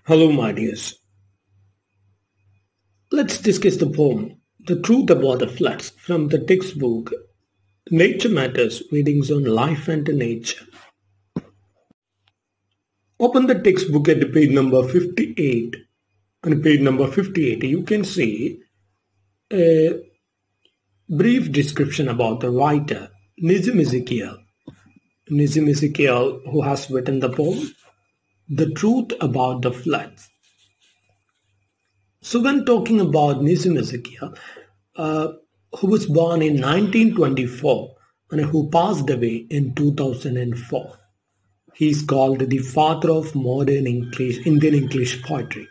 Hello, my dears. Let's discuss the poem The Truth About the Floods from the textbook Nature Matters Readings on Life and Nature. Open the textbook at page number 58. On page number 58, you can see a brief description about the writer Nizam Ezekiel. Nizam Ezekiel, who has written the poem The Truth About the Floods. So, when talking about Nizam Ezekiel, uh, who was born in 1924 and who passed away in 2004, he is called the father of modern English, Indian English poetry.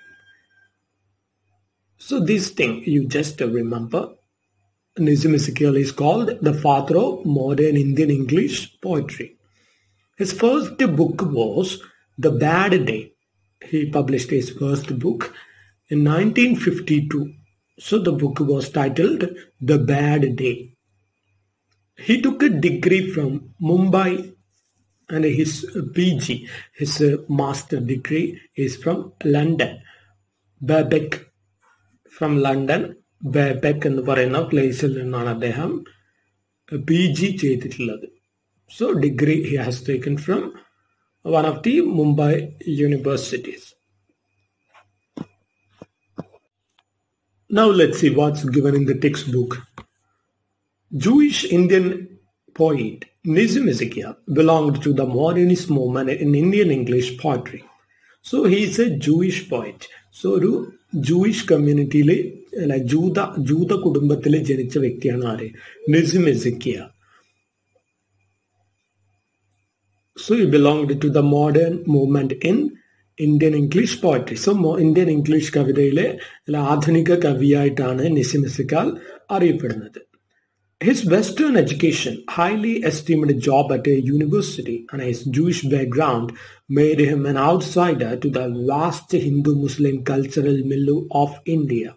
So, this thing you just remember Nizam Ezekiel is called the father of modern Indian English poetry. His first book was The Bad Day. He published his first book in 1952. So the book was titled The Bad Day. He took a degree from Mumbai and his PG, his master degree is from London. Babek from London Babek എന്ന് പറയുന്ന പ്ലേസിൽ നിന്നാണ് അദ്ദേഹം P G ചെയ്തിട്ടുള്ളത് so degree he has taken from one of the Mumbai universities Now let's see what's given in the textbook. Jewish Indian poet Nizam Ezekiel belonged to the modernist movement in Indian English poetry. So he is a Jewish poet. So ഒരു Jewish കമ്മ്യൂണിറ്റിയിൽ അല്ല ജൂത ജൂത കുടുംബത്തിൽ ജനിച്ച വ്യക്തിയാണ് ആര് Nissim Ezekiel so you belonged to the modern movement in Indian English poetry so Indian English കവിതയിലെ ആധുനിക കവിയായിട്ടാണ് നിസിം എസിക്കാൽ അറിയപ്പെടുന്നത് His Western education, highly esteemed job at a university, and his Jewish background made him an outsider to the vast Hindu-Muslim cultural milieu of India.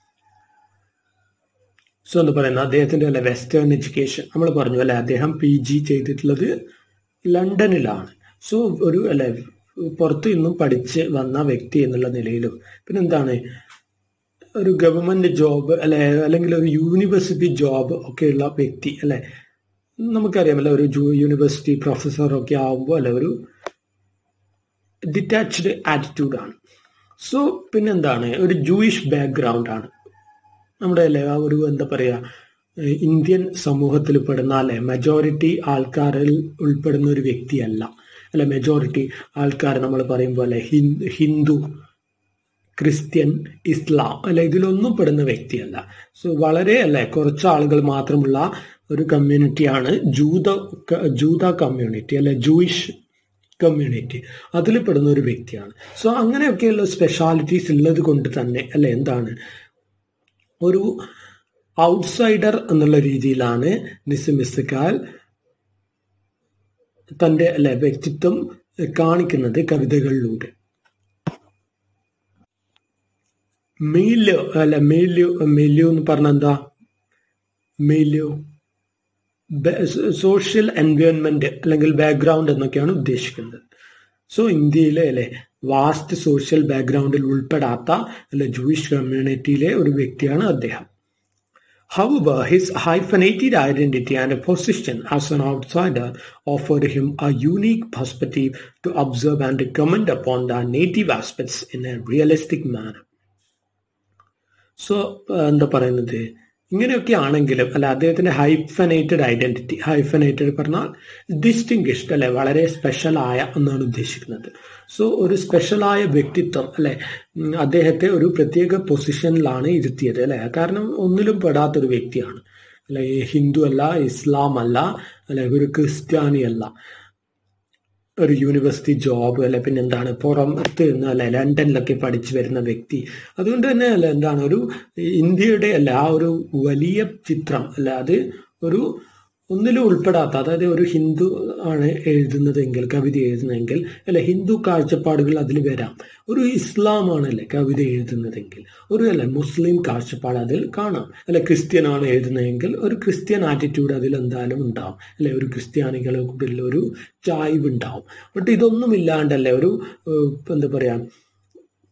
So എന്ന് പറയുന്ന അദ്ദേഹത്തിന്റെ അല്ലെ western education നമ്മൾ പറഞ്ഞു അല്ലെ അദ്ദേഹം പി ജി ചെയ്തിട്ടുള്ളത് ലണ്ടനിലാണ് സോ ഒരു അല്ലെ പുറത്തു നിന്നും പഠിച്ച് വന്ന വ്യക്തി എന്നുള്ള നിലയിലും പിന്നെന്താണ് ഒരു ഗവൺമെന്റ് ജോബ് അല്ലെ അല്ലെങ്കിൽ ഒരു യൂണിവേഴ്സിറ്റി ജോബ് ഒക്കെയുള്ള വ്യക്തി അല്ലെ നമുക്കറിയാമല്ലോ ഒരു യൂണിവേഴ്സിറ്റി പ്രൊഫസർ ഒക്കെ ആവുമ്പോൾ അല്ലെ ഒരു ഡിറ്റാച്ച്ഡ് ആറ്റിറ്റ്യൂഡാണ് സോ പിന്നെന്താണ് ഒരു ജൂയിഷ് ബാക്ക്ഗ്രൗണ്ട് ആണ് നമ്മുടെ അല്ലെ ആ ഒരു എന്താ പറയാ ഇന്ത്യൻ സമൂഹത്തിൽ പെടുന്ന അല്ലെ മെജോറിറ്റി ആൾക്കാരിൽ ഉൾപ്പെടുന്ന ഒരു വ്യക്തിയല്ല അല്ലെ മെജോറിറ്റി ആൾക്കാർ നമ്മൾ പറയുമ്പോൾ അല്ലെ ഹിന്ദു ക്രിസ്ത്യൻ ഇസ്ലാം അല്ലെ ഇതിലൊന്നും പെടുന്ന വ്യക്തിയല്ല സോ വളരെ അല്ലെ കുറച്ച് ആളുകൾ മാത്രമുള്ള ഒരു കമ്മ്യൂണിറ്റിയാണ് ജൂത ജൂത കമ്മ്യൂണിറ്റി അല്ലെ ജൂയിഷ് കമ്മ്യൂണിറ്റി അതിൽ പെടുന്ന ഒരു വ്യക്തിയാണ് സോ അങ്ങനെയൊക്കെയുള്ള സ്പെഷ്യാലിറ്റീസ് ഉള്ളത് കൊണ്ട് തന്നെ അല്ലെ എന്താണ് ഒരു ഔട്ട്സൈഡർ എന്നുള്ള രീതിയിലാണ് നിസിമിസ്കാൽ തൻ്റെ അല്ലെ വ്യക്തിത്വം കാണിക്കുന്നത് കവിതകളിലൂടെ മെയില് അല്ല മെയില് മെയിലു എന്ന് പറഞ്ഞ എന്താ മെയിലു സോഷ്യൽ എൻവയോൺമെന്റ് അല്ലെങ്കിൽ ബാക്ക്ഗ്രൗണ്ട് എന്നൊക്കെയാണ് ഉദ്ദേശിക്കുന്നത് സോ ഇന്ത്യയിലെ അല്ലെ വാസ്റ്റ് സോഷ്യൽ ബാക്ക്ഗ്രൗണ്ടിൽ ഉൾപ്പെടാത്ത അല്ലെ ജൂയിഷ് കമ്മ്യൂണിറ്റിയിലെ ഒരു വ്യക്തിയാണ് അദ്ദേഹം However, his hyphenated identity and position as an outsider offered him a unique perspective to observe and comment upon the native aspects in a realistic manner. So എന്താ പറയുന്നത് ഇങ്ങനെയൊക്കെ ആണെങ്കിലും അല്ല അദ്ദേഹത്തിന്റെ ഹൈഫനേറ്റഡ് ഐഡന്റിറ്റി ഹൈഫനേറ്റഡ് പറഞ്ഞാൽ ഡിസ്റ്റിങ്ഷ്ഡ് അല്ലെ വളരെ സ്പെഷ്യലായ എന്നാണ് ഉദ്ദേശിക്കുന്നത് സോ ഒരു സ്പെഷ്യലായ വ്യക്തിത്വം അല്ലെ അദ്ദേഹത്തെ ഒരു പ്രത്യേക പൊസിഷനിലാണ് ഇരുത്തിയത് അല്ലെ കാരണം ഒന്നിലും പെടാത്തൊരു വ്യക്തിയാണ് അല്ലെ ഹിന്ദു അല്ല ഇസ്ലാം അല്ല അല്ലെ ഒരു ക്രിസ്ത്യാനി അല്ല ഒരു യൂണിവേഴ്സിറ്റി ജോബ് അല്ലെ പിന്നെ എന്താണ് പുറത്ത് നിന്ന് അല്ലെ ലണ്ടനിലൊക്കെ പഠിച്ചു വരുന്ന വ്യക്തി അതുകൊണ്ട് തന്നെ അല്ല എന്താണ് ഒരു ഇന്ത്യയുടെ അല്ല ആ ഒരു വലിയ ചിത്രം അല്ല അത് ഒരു ഒന്നിലും ഉൾപ്പെടാത്ത അതായത് ഒരു ഹിന്ദു ആണ് എഴുതുന്നതെങ്കിൽ കവിത എഴുതുന്നതെങ്കിൽ അല്ലെ ഹിന്ദു കാഴ്ചപ്പാടുകൾ അതിൽ വരാം ഒരു ഇസ്ലാം ആണല്ലേ കവിത എഴുതുന്നതെങ്കിൽ ഒരു അല്ലെ മുസ്ലിം കാഴ്ചപ്പാട് അതിൽ കാണാം അല്ലെ ക്രിസ്ത്യൻ ആണ് എഴുതുന്നതെങ്കിൽ ഒരു ക്രിസ്ത്യൻ ആറ്റിറ്റ്യൂഡ് അതിൽ എന്തായാലും ഉണ്ടാവും അല്ലെ ഒരു ക്രിസ്ത്യാനികളെ കൂടെ ഒരു ചായ്വ് ഉണ്ടാവും ബട്ട് ഇതൊന്നും ഇല്ലാണ്ടല്ലേ ഒരു എന്താ പറയാ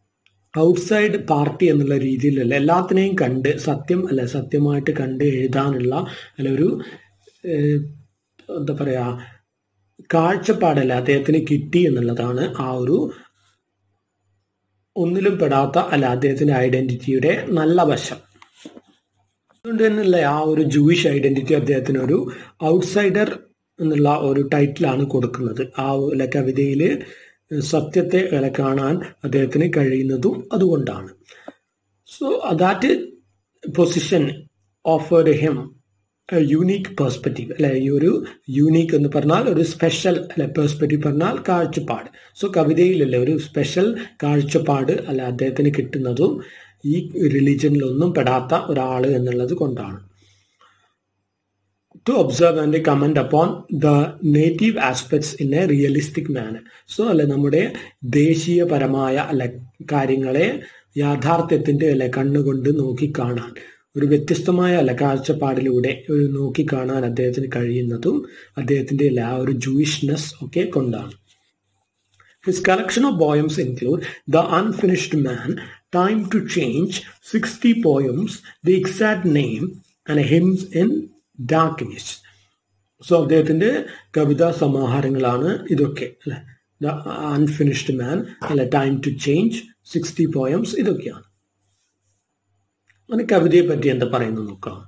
ഔട്ട്സൈഡ് പാർട്ടി എന്നുള്ള രീതിയിലല്ല എല്ലാത്തിനെയും കണ്ട് സത്യം അല്ല സത്യമായിട്ട് കണ്ട് എഴുതാനുള്ള അല്ല ഒരു ഏഹ്, എന്താ പറയാ കാഴ്ചപ്പാടല്ല അദ്ദേഹത്തിന് കിട്ടി എന്നുള്ളതാണ് ആ ഒരു ഒന്നിലും പെടാത്ത അല്ല അദ്ദേഹത്തിന്റെ ഐഡന്റിറ്റിയുടെ നല്ല വശം അതുകൊണ്ട് തന്നെയല്ലേ ആ ഒരു ജൂയിഷ് ഐഡന്റിറ്റി അദ്ദേഹത്തിന് ഒരു ഔട്ട്സൈഡർ എന്നുള്ള ഒരു ടൈറ്റിലാണ് കൊടുക്കുന്നത് ആ ഒരു കവിതയിൽ സത്യത്തെ അല്ല കാണാൻ അദ്ദേഹത്തിന് കഴിയുന്നതും അതുകൊണ്ടാണ് so that position offered him unique perspective അല്ലെ ഈ ഒരു യൂണീക്ക് എന്ന് പറഞ്ഞാൽ ഒരു സ്പെഷ്യൽ അല്ലെ പെർസ്പെക്റ്റീവ് പറഞ്ഞാൽ കാഴ്ചപ്പാട് സോ കവിതയിലല്ലേ ഒരു സ്പെഷ്യൽ കാഴ്ചപ്പാട് അല്ല അദ്ദേഹത്തിന് കിട്ടുന്നതും ഈ റിലീജിയനിലൊന്നും പെടാത്ത ഒരാൾ എന്നുള്ളത് കൊണ്ടാണ് to observe and comment upon the native aspects in a realistic manner. So അല്ലെ നമ്മുടെ ദേശീയപരമായ അല്ലെ കാര്യങ്ങളെ യാഥാർത്ഥ്യത്തിന്റെ അല്ലെ കണ്ണുകൊണ്ട് നോക്കിക്കാണാൻ ഒരു വ്യത്യസ്തമായ അല്ല കാഴ്ചപ്പാടിലൂടെ ഒരു നോക്കിക്കാണാൻ അദ്ദേഹത്തിന് കഴിയുന്നതും അദ്ദേഹത്തിന്റെ എല്ലാ ഒരു ജൂയിഷ്നെസ് ഒക്കെ കൊണ്ടാണ് His collection of poems include The Unfinished Man, Time to Change, 60 poems, The Exact Name, and Hymns in Darkness. So അദ്ദേഹത്തിന്റെ കവിതാ സമാഹാരങ്ങളാണ് ഇതൊക്കെ അല്ലെ ദ അൺഫിനിഷ്ഡ് മാൻ അല്ലെ time to change sixty poems ഇതൊക്കെയാണ് അങ്ങനെ കവിതയെ പറ്റി എന്താ പറയുന്നത് നോക്കാം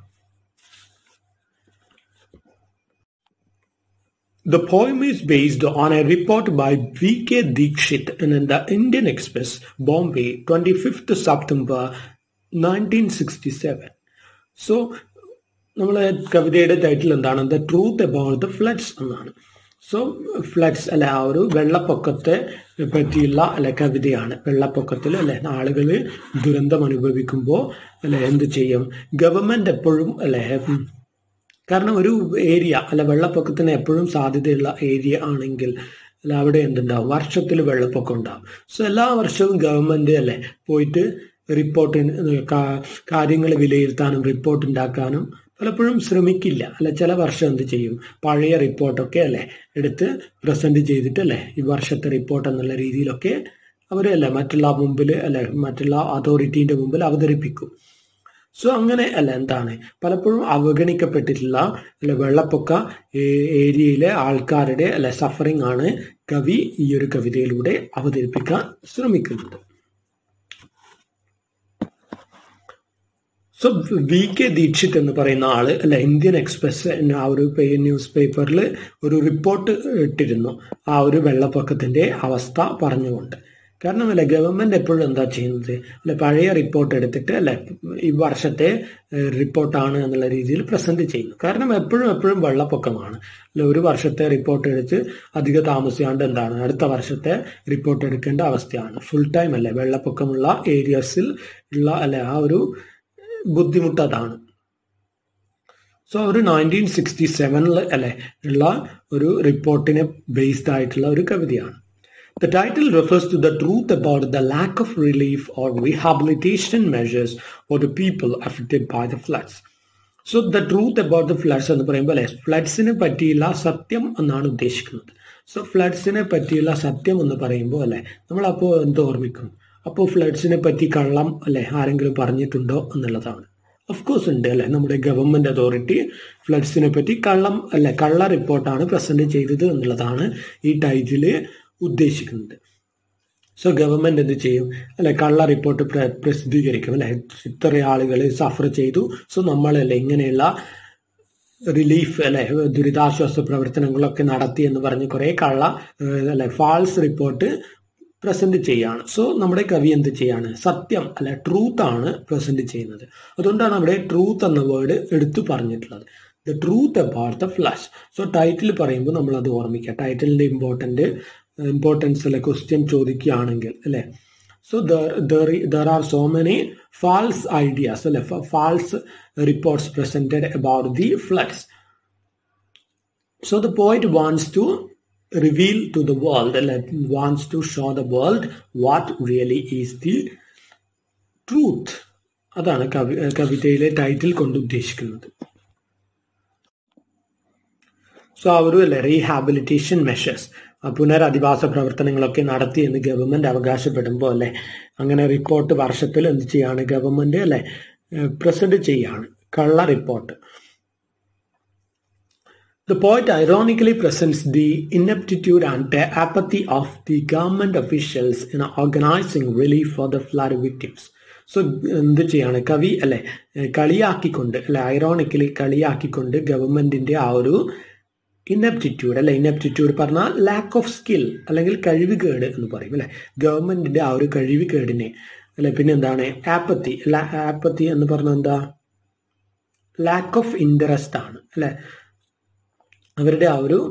The poem is based on a report by V.K. Dikshit in the Indian Express, Bombay, 25th September 1967. So നമ്മളെ കവിതയുടെ ടൈറ്റിൽ എന്താണ് the truth about the floods എന്നാണ് സോ ഫ്ലഡ്സ് അല്ലെ ആ ഒരു വെള്ളപ്പൊക്കത്തെ പറ്റിയുള്ള അല്ലെ കവിതയാണ് വെള്ളപ്പൊക്കത്തിൽ അല്ലെ ആളുകൾ ദുരന്തം അനുഭവിക്കുമ്പോൾ അല്ലെ എന്ത് ചെയ്യും ഗവൺമെന്റ് എപ്പോഴും അല്ലെ ഉം, കാരണം ഒരു ഏരിയ അല്ല വെള്ളപ്പൊക്കത്തിന് എപ്പോഴും സാധ്യതയുള്ള ഏരിയ ആണെങ്കിൽ അല്ല അവിടെ എന്തുണ്ടാവും വർഷത്തിൽ വെള്ളപ്പൊക്കം ഉണ്ടാവും സോ എല്ലാ വർഷവും ഗവൺമെന്റ് അല്ലേ പോയിട്ട് റിപ്പോർട്ട് കാര്യങ്ങൾ വിലയിരുത്താനും റിപ്പോർട്ട് ഉണ്ടാക്കാനും പലപ്പോഴും ശ്രമിക്കില്ല അല്ല ചില വർഷം എന്ത് ചെയ്യും പഴയ റിപ്പോർട്ടൊക്കെ അല്ലേ എടുത്ത് പ്രസന്റ് ചെയ്തിട്ട് അല്ലേ ഈ വർഷത്തെ റിപ്പോർട്ട് എന്നുള്ള രീതിയിലൊക്കെ അവരല്ലേ മറ്റുള്ള മുമ്പിൽ അല്ലെ മറ്റുള്ള അതോറിറ്റീന്റെ മുമ്പിൽ അവതരിപ്പിക്കും സോ അങ്ങനെ അല്ല എന്താണ് പലപ്പോഴും അവഗണിക്കപ്പെട്ടിട്ടുള്ള അല്ല വെള്ളപ്പൊക്ക ഏ- ഏരിയയിലെ ആൾക്കാരുടെ അല്ല സഫറിംഗ് ആണ് കവി ഈ ഒരു കവിതയിലൂടെ അവതരിപ്പിക്കാൻ ശ്രമിക്കുന്നത് സോ വി കെ ദീക്ഷിത് എന്ന് പറയുന്ന ആള് അല്ല ഇന്ത്യൻ എക്സ്പ്രസ് എന്ന ആ ഒരു ന്യൂസ് പേപ്പറിൽ ഒരു റിപ്പോർട്ട് ഇട്ടിരുന്നു ആ ഒരു വെള്ളപ്പൊക്കത്തിന്റെ അവസ്ഥ പറഞ്ഞുകൊണ്ട് കാരണം അല്ലെ ഗവൺമെന്റ് എപ്പോഴും എന്താ ചെയ്യുന്നത് അല്ലെ പഴയ റിപ്പോർട്ട് എടുത്തിട്ട് അല്ലെ ഈ വർഷത്തെ റിപ്പോർട്ടാണ് എന്നുള്ള രീതിയിൽ പ്രസന്റ് ചെയ്യുന്നു കാരണം എപ്പോഴും എപ്പോഴും വെള്ളപ്പൊക്കമാണ് അല്ലെ ഒരു വർഷത്തെ റിപ്പോർട്ട് എടുത്ത് അധിക താമസിയാണ്ട് എന്താണ് അടുത്ത വർഷത്തെ റിപ്പോർട്ട് എടുക്കേണ്ട അവസ്ഥയാണ് ഫുൾ ടൈം അല്ലെ വെള്ളപ്പൊക്കമുള്ള ഏരിയസിൽ ഉള്ള അല്ലെ ആ ഒരു ബുദ്ധിമുട്ട് അതാണ് സോ ഒരു നയൻറ്റീൻ സിക്സ്റ്റി സെവനിൽ അല്ലെ ഉള്ള ഒരു റിപ്പോർട്ടിനെ ബേസ്ഡ് ആയിട്ടുള്ള ഒരു കവിതയാണ് The title refers to the truth about the lack of relief or rehabilitation measures for the people affected by the floods. So the truth about the floods എന്ന് പറയുമ്പോൾ അല്ലെ ഫ്ലഡ്സിനെ പറ്റിയുള്ള സത്യം എന്നാണ് ഉദ്ദേശിക്കുന്നത് സോ ഫ്ലഡ്സിനെ പറ്റിയുള്ള സത്യം എന്ന് പറയുമ്പോൾ അല്ലെ നമ്മൾ അപ്പോൾ എന്ത് ഓർമ്മിക്കും അപ്പോൾ ഫ്ലഡ്സിനെ പറ്റി കള്ളം അല്ലെ ആരെങ്കിലും പറഞ്ഞിട്ടുണ്ടോ എന്നുള്ളതാണ് ഓഫ് കോഴ്സ് ഉണ്ട് അല്ലെ നമ്മുടെ ഗവൺമെന്റ് അതോറിറ്റി ഫ്ലഡ്സിനെ പറ്റി കള്ളം അല്ലെ കള്ള റിപ്പോർട്ടാണ് പ്രസന്റ് ചെയ്തത് എന്നുള്ളതാണ് ഈ ടൈറ്റില് ഉദ്ദേശിക്കുന്നത് സോ ഗവൺമെന്റ് എന്ത് ചെയ്യും അല്ലെ കള്ള റിപ്പോർട്ട് പ്ര- പ്രസിദ്ധീകരിക്കും അല്ലെ ഇത്ര ആളുകൾ സഫർ ചെയ്തു സോ നമ്മളല്ലേ ഇങ്ങനെയുള്ള റിലീഫ് അല്ലെ ദുരിതാശ്വാസ പ്രവർത്തനങ്ങളൊക്കെ നടത്തി എന്ന് പറഞ്ഞ് കുറെ കള്ള ഏഹ്, അല്ലെ ഫാൾസ് റിപ്പോർട്ട് പ്രസന്റ് ചെയ്യാണ് സോ നമ്മുടെ കവി എന്ത് ചെയ്യാണ് സത്യം അല്ലെ ട്രൂത്ത് ആണ് പ്രസന്റ് ചെയ്യുന്നത് അതുകൊണ്ടാണ് അവിടെ ട്രൂത്ത് എന്ന വേർഡ് എടുത്തു പറഞ്ഞിട്ടുള്ളത് the truth about the flood so title പറയുമ്പോൾ നമ്മൾ അത് ഓർമ്മിക്കുക ടൈറ്റിലിന്റെ ഇമ്പോർട്ടന്റ് ഇമ്പോർട്ടൻസ് അല്ലെ ക്വസ്റ്റ്യൻ ചോദിക്കുകയാണെങ്കിൽ അല്ലെ so there are so many false ideas അല്ലെ false reports presented about the floods So the poet wants to reveal to the world, like, wants to show the world what really is the truth. അതാണ് കവി കവിതയിലെ title കൊണ്ട് ഉദ്ദേശിക്കുന്നത് so ആ ഒരു അല്ലെ rehabilitation measures പുനരധിവാസ പ്രവർത്തനങ്ങളൊക്കെ നടത്തി എന്ന് ഗവൺമെന്റ് അവകാശപ്പെടുമ്പോൾ അല്ലെ അങ്ങനെ റിപ്പോർട്ട് വർഷത്തിൽ എന്ത് ചെയ്യാണ് ഗവൺമെന്റ് അല്ലെ പ്രസന്റ് ചെയ്യാണ് കള്ള report The poet ironically presents the ineptitude and apathy of the government officials in organizing relief for the flood victims. So എന്ത് ചെയ്യാണ് കവി അല്ലെ കളിയാക്കിക്കൊണ്ട് അല്ലെ ഐറോണിക്കലി കളിയാക്കിക്കൊണ്ട് ഗവൺമെന്റിന്റെ ആ ഒരു ഇനപ്റ്റിറ്റ്യൂഡ് അല്ലെ ഇനപ്റ്റിറ്റ്യൂഡ് പറഞ്ഞാൽ ലാക്ക് ഓഫ് സ്കിൽ അല്ലെങ്കിൽ കഴിവുകേട് എന്ന് പറയും അല്ലെ ഗവൺമെന്റിന്റെ ആ ഒരു കഴിവുകേടിനെ അല്ലെ പിന്നെ എന്താണ് ആപ്പത്തി ആപ്പത്തി എന്ന് പറഞ്ഞാൽ എന്താ ലാക്ക് ഓഫ് ഇൻട്രസ്റ്റ് ആണ് അല്ലെ അവരുടെ ആ ഒരു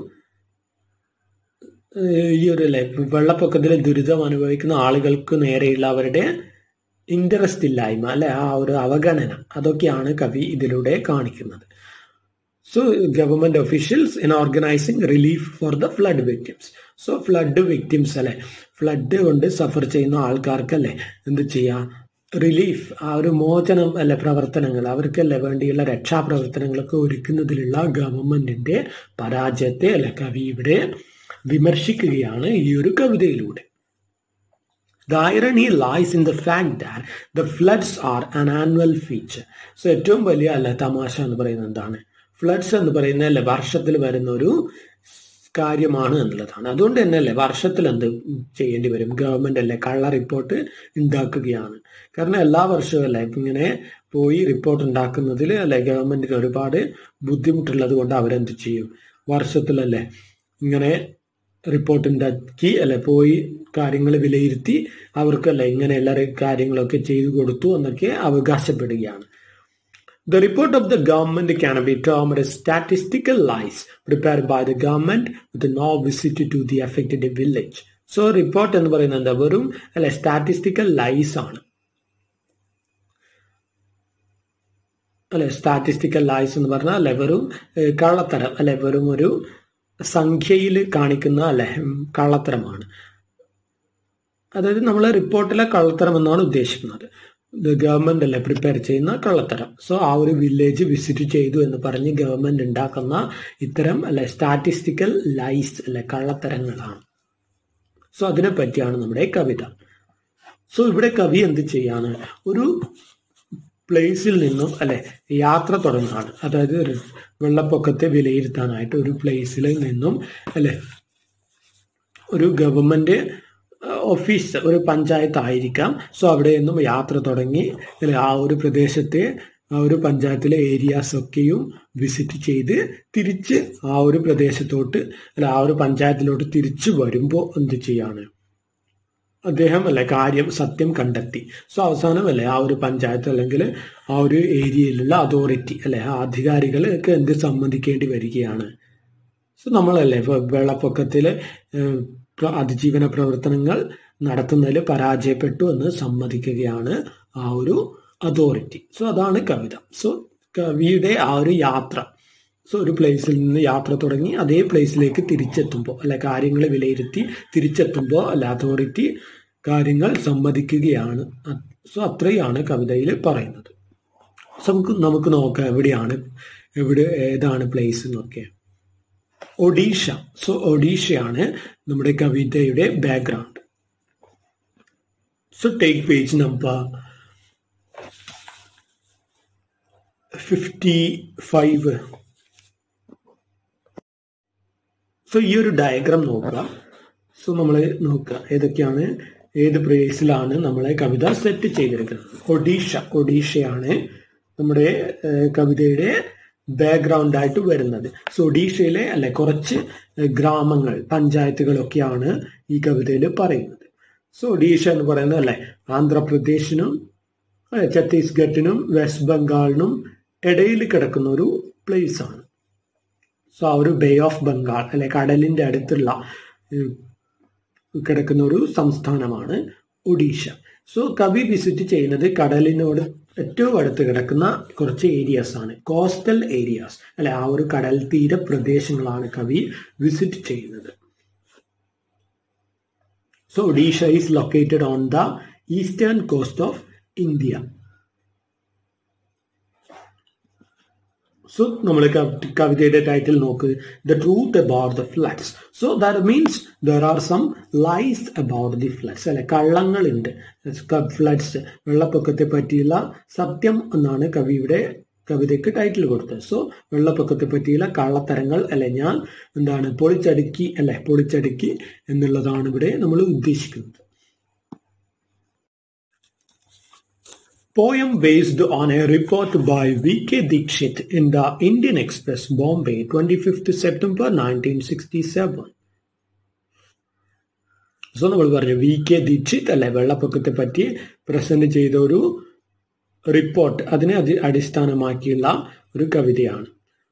ഈ ഒരു അല്ലെ വെള്ളപ്പൊക്കത്തിൽ ദുരിതം അനുഭവിക്കുന്ന ആളുകൾക്ക് നേരെയുള്ള അവരുടെ ഇൻട്രസ്റ്റ് ഇല്ലായ്മ അല്ലെ ആ ഒരു അവഗണന അതൊക്കെയാണ് കവി ഇതിലൂടെ കാണിക്കുന്നത് so government officials in organising relief for the flood victims so flood victims അല്ലെ ഫ്ലഡ് കൊണ്ട് സഫർ ചെയ്യുന്ന ആൾക്കാർക്കല്ലേ എന്ത് ചെയ്യാം റിലീഫ് ആ ഒരു മോചനം അല്ലെ പ്രവർത്തനങ്ങൾ അവർക്കല്ലേ വേണ്ടിയുള്ള രക്ഷാപ്രവർത്തനങ്ങളൊക്കെ ഒരുക്കുന്നതിലുള്ള ഗവൺമെന്റിന്റെ പരാജയത്തെ അല്ലെ കവി ഇവിടെ വിമർശിക്കുകയാണ് ഈ ഒരു കവിതയിലൂടെ the irony lies in the fact that the floods are an annual feature so ഏറ്റവും വലിയ അല്ല തമാശ എന്ന് പറയുന്നത് എന്താണ് ഫ്ലഡ്സ് എന്ന് പറയുന്നത് അല്ലെ വർഷത്തിൽ വരുന്ന ഒരു കാര്യമാണ് എന്നുള്ളതാണ് അതുകൊണ്ട് തന്നെ അല്ലേ വർഷത്തിൽ എന്ത് ചെയ്യേണ്ടി വരും ഗവൺമെന്റ് അല്ലേ കള്ള റിപ്പോർട്ട് ഉണ്ടാക്കുകയാണ് കാരണം എല്ലാ വർഷവും അല്ലേ ഇങ്ങനെ പോയി റിപ്പോർട്ട് ഉണ്ടാക്കുന്നതിൽ അല്ലെ ഗവൺമെന്റിന് ഒരുപാട് ബുദ്ധിമുട്ടുള്ളത് കൊണ്ട് അവരെന്ത് ചെയ്യും വർഷത്തിലല്ലേ ഇങ്ങനെ റിപ്പോർട്ട് ഉണ്ടാക്കി അല്ലെ പോയി കാര്യങ്ങൾ വിലയിരുത്തി അവർക്കല്ലേ ഇങ്ങനെയുള്ള കാര്യങ്ങളൊക്കെ ചെയ്തു കൊടുത്തു എന്നൊക്കെ അവകാശപ്പെടുകയാണ് The report of the government can be termed as statistical lies prepared by the government with no visit to the affected village. So report എന്ന് പറയുന്നത് എന്താ വെറും അല്ലെ സ്റ്റാറ്റിസ്റ്റിക്കൽ ലൈസ് ആണ് അല്ലെ സ്റ്റാറ്റിസ്റ്റിക്കൽ ലൈസ് എന്ന് പറഞ്ഞാൽ അല്ലെ വെറും കള്ളത്തരം അല്ലെ വെറും ഒരു സംഖ്യയിൽ കാണിക്കുന്ന അല്ലെ കള്ളത്തരമാണ് അതായത് നമ്മൾ റിപ്പോർട്ടിലെ കള്ളത്തരം എന്നാണ് ഉദ്ദേശിക്കുന്നത് ഗവൺമെന്റ് അല്ലേ പ്രിപ്പയർ ചെയ്യുന്ന കള്ളത്തരം സോ ആ ഒരു വില്ലേജ് വിസിറ്റ് ചെയ്തു എന്ന് പറഞ്ഞ് ഗവൺമെന്റ് ഉണ്ടാക്കുന്ന ഇത്തരം അല്ലെ സ്റ്റാറ്റിസ്റ്റിക്കൽ ലൈസ് അല്ലെ കള്ളത്തരങ്ങളാണ് സോ അതിനെ പറ്റിയാണ് നമ്മുടെ കവിത സോ ഇവിടെ കവി എന്ത് ചെയ്യാണ് ഒരു പ്ലേസിൽ നിന്നും അല്ലെ യാത്ര തുടങ്ങുകയാണ് അതായത് വെള്ളപ്പൊക്കത്തെ വിലയിരുത്താനായിട്ട് ഒരു പ്ലേസിൽ നിന്നും അല്ലെ ഒരു ഗവൺമെന്റ് ഓഫീസ് ഒരു പഞ്ചായത്ത് ആയിരിക്കാം സോ അവിടെ നിന്നും യാത്ര തുടങ്ങി ആ ഒരു പ്രദേശത്തെ ആ ഒരു പഞ്ചായത്തിലെ ഏരിയാസ് ഒക്കെയും വിസിറ്റ് ചെയ്ത് തിരിച്ച് ആ ഒരു പ്രദേശത്തോട്ട് അല്ല ആ ഒരു പഞ്ചായത്തിലോട്ട് തിരിച്ചു വരുമ്പോൾ എന്ത് ചെയ്യാണ് അദ്ദേഹം അല്ലെ കാര്യം സത്യം കണ്ടെത്തി സോ അവസാനം അല്ലെ ആ ഒരു പഞ്ചായത്ത് അല്ലെങ്കിൽ ആ ഒരു ഏരിയയിലുള്ള അതോറിറ്റി അല്ലെ ആ അധികാരികളൊക്കെ എന്ത് സമ്മതിക്കേണ്ടി വരികയാണ് സോ നമ്മളല്ലേ ഇപ്പൊ വെള്ളപ്പൊക്കത്തിൽ അതിജീവന പ്രവർത്തനങ്ങൾ നടത്തുന്നതിൽ പരാജയപ്പെട്ടു എന്ന് സമ്മതിക്കുകയാണ് ആ ഒരു അതോറിറ്റി സോ അതാണ് കവിത സോ കവിയുടെ ആ ഒരു യാത്ര സോ ഒരു പ്ലേസിൽ നിന്ന് യാത്ര തുടങ്ങി അതേ പ്ലേസിലേക്ക് തിരിച്ചെത്തുമ്പോൾ അല്ലെ കാര്യങ്ങൾ വിലയിരുത്തി തിരിച്ചെത്തുമ്പോൾ അല്ലെ അതോറിറ്റി കാര്യങ്ങൾ സമ്മതിക്കുകയാണ് സോ അത്രയാണ് കവിതയിൽ പറയുന്നത് സോ നമുക്ക് നമുക്ക് നോക്കാം എവിടെയാണ് എവിടെ ഏതാണ് പ്ലേസ് എന്നൊക്കെ ഒഡീഷ സോ ഒഡീഷയാണ് നമ്മുടെ കവിതയുടെ background so take page number fifty five so ഈ ഒരു ഡയഗ്രാം നോക്കുക സോ നമ്മൾ നോക്കുക ഏതൊക്കെയാണ് ഏത് പ്ലേസിലാണ് നമ്മളെ കവിത സെറ്റ് ചെയ്തിരിക്കുന്നത് ഒഡീഷ ഒഡീഷയാണ് നമ്മുടെ കവിതയുടെ ബാക്ക്ഗ്രൗണ്ട് ആയിട്ട് വരുന്നത് സോ ഒഡീഷയിലെ അല്ലെ കുറച്ച് ഗ്രാമങ്ങൾ പഞ്ചായത്തുകളൊക്കെയാണ് ഈ കവിതയിൽ പറയുന്നത് സോ ഒഡീഷ എന്ന് പറയുന്നത് അല്ലെ ആന്ധ്രാപ്രദേശിനും ഛത്തീസ്ഗഡിനും വെസ്റ്റ് ബംഗാളിനും ഇടയിൽ കിടക്കുന്ന ഒരു പ്ലേസ് ആണ് സോ ആ ഒരു ബേ ഓഫ് ബംഗാൾ അല്ലെ കടലിന്റെ അടുത്തുള്ള കിടക്കുന്ന ഒരു സംസ്ഥാനമാണ് ഒഡീഷ സോ കവി വിസിറ്റ് ചെയ്യുന്നത് കടലിനോട് ഏറ്റവും അടുത്ത് കിടക്കുന്ന കുറച്ച് ഏരിയാസ് ആണ് കോസ്റ്റൽ ഏരിയാസ് അല്ലെ ആ ഒരു കടൽ തീര പ്രദേശങ്ങളാണ് കവി വിസിറ്റ് ചെയ്യുന്നത് so Odisha is located on the eastern coast of India so നമ്മൾ കവിതയുടെ ടൈറ്റിൽ നോക്ക് the truth about the floods so that means there are some lies about the floods അല്ലെ കള്ളങ്ങളുണ്ട് ഫ്ലഡ്സ് വെള്ളപ്പൊക്കത്തെ പറ്റിയുള്ള സത്യം എന്നാണ് കവിയുടെ കവിതയ്ക്ക് ടൈറ്റിൽ കൊടുത്തത് സോ വെള്ളപ്പൊക്കത്തെ പറ്റിയുള്ള കള്ളത്തരങ്ങൾ അല്ലെ ഞാൻ എന്താണ് പൊളിച്ചടുക്കി അല്ലെ പൊളിച്ചടുക്കി എന്നുള്ളതാണ് ഇവിടെ നമ്മൾ ഉദ്ദേശിക്കുന്നത് Poem based on a report by V.K. Dikshit in the Indian Express, Bombay, 25th September 1967. So നമ്മൾ പറഞ്ഞു വി കെ ദീക്ഷിത് അല്ലെ വെള്ളപ്പൊക്കത്തെ പറ്റി പ്രസന്റ് ചെയ്ത ഒരു റിപ്പോർട്ട് അതിനെ അതി അടിസ്ഥാനമാക്കിയുള്ള ഒരു കവിതയാണ്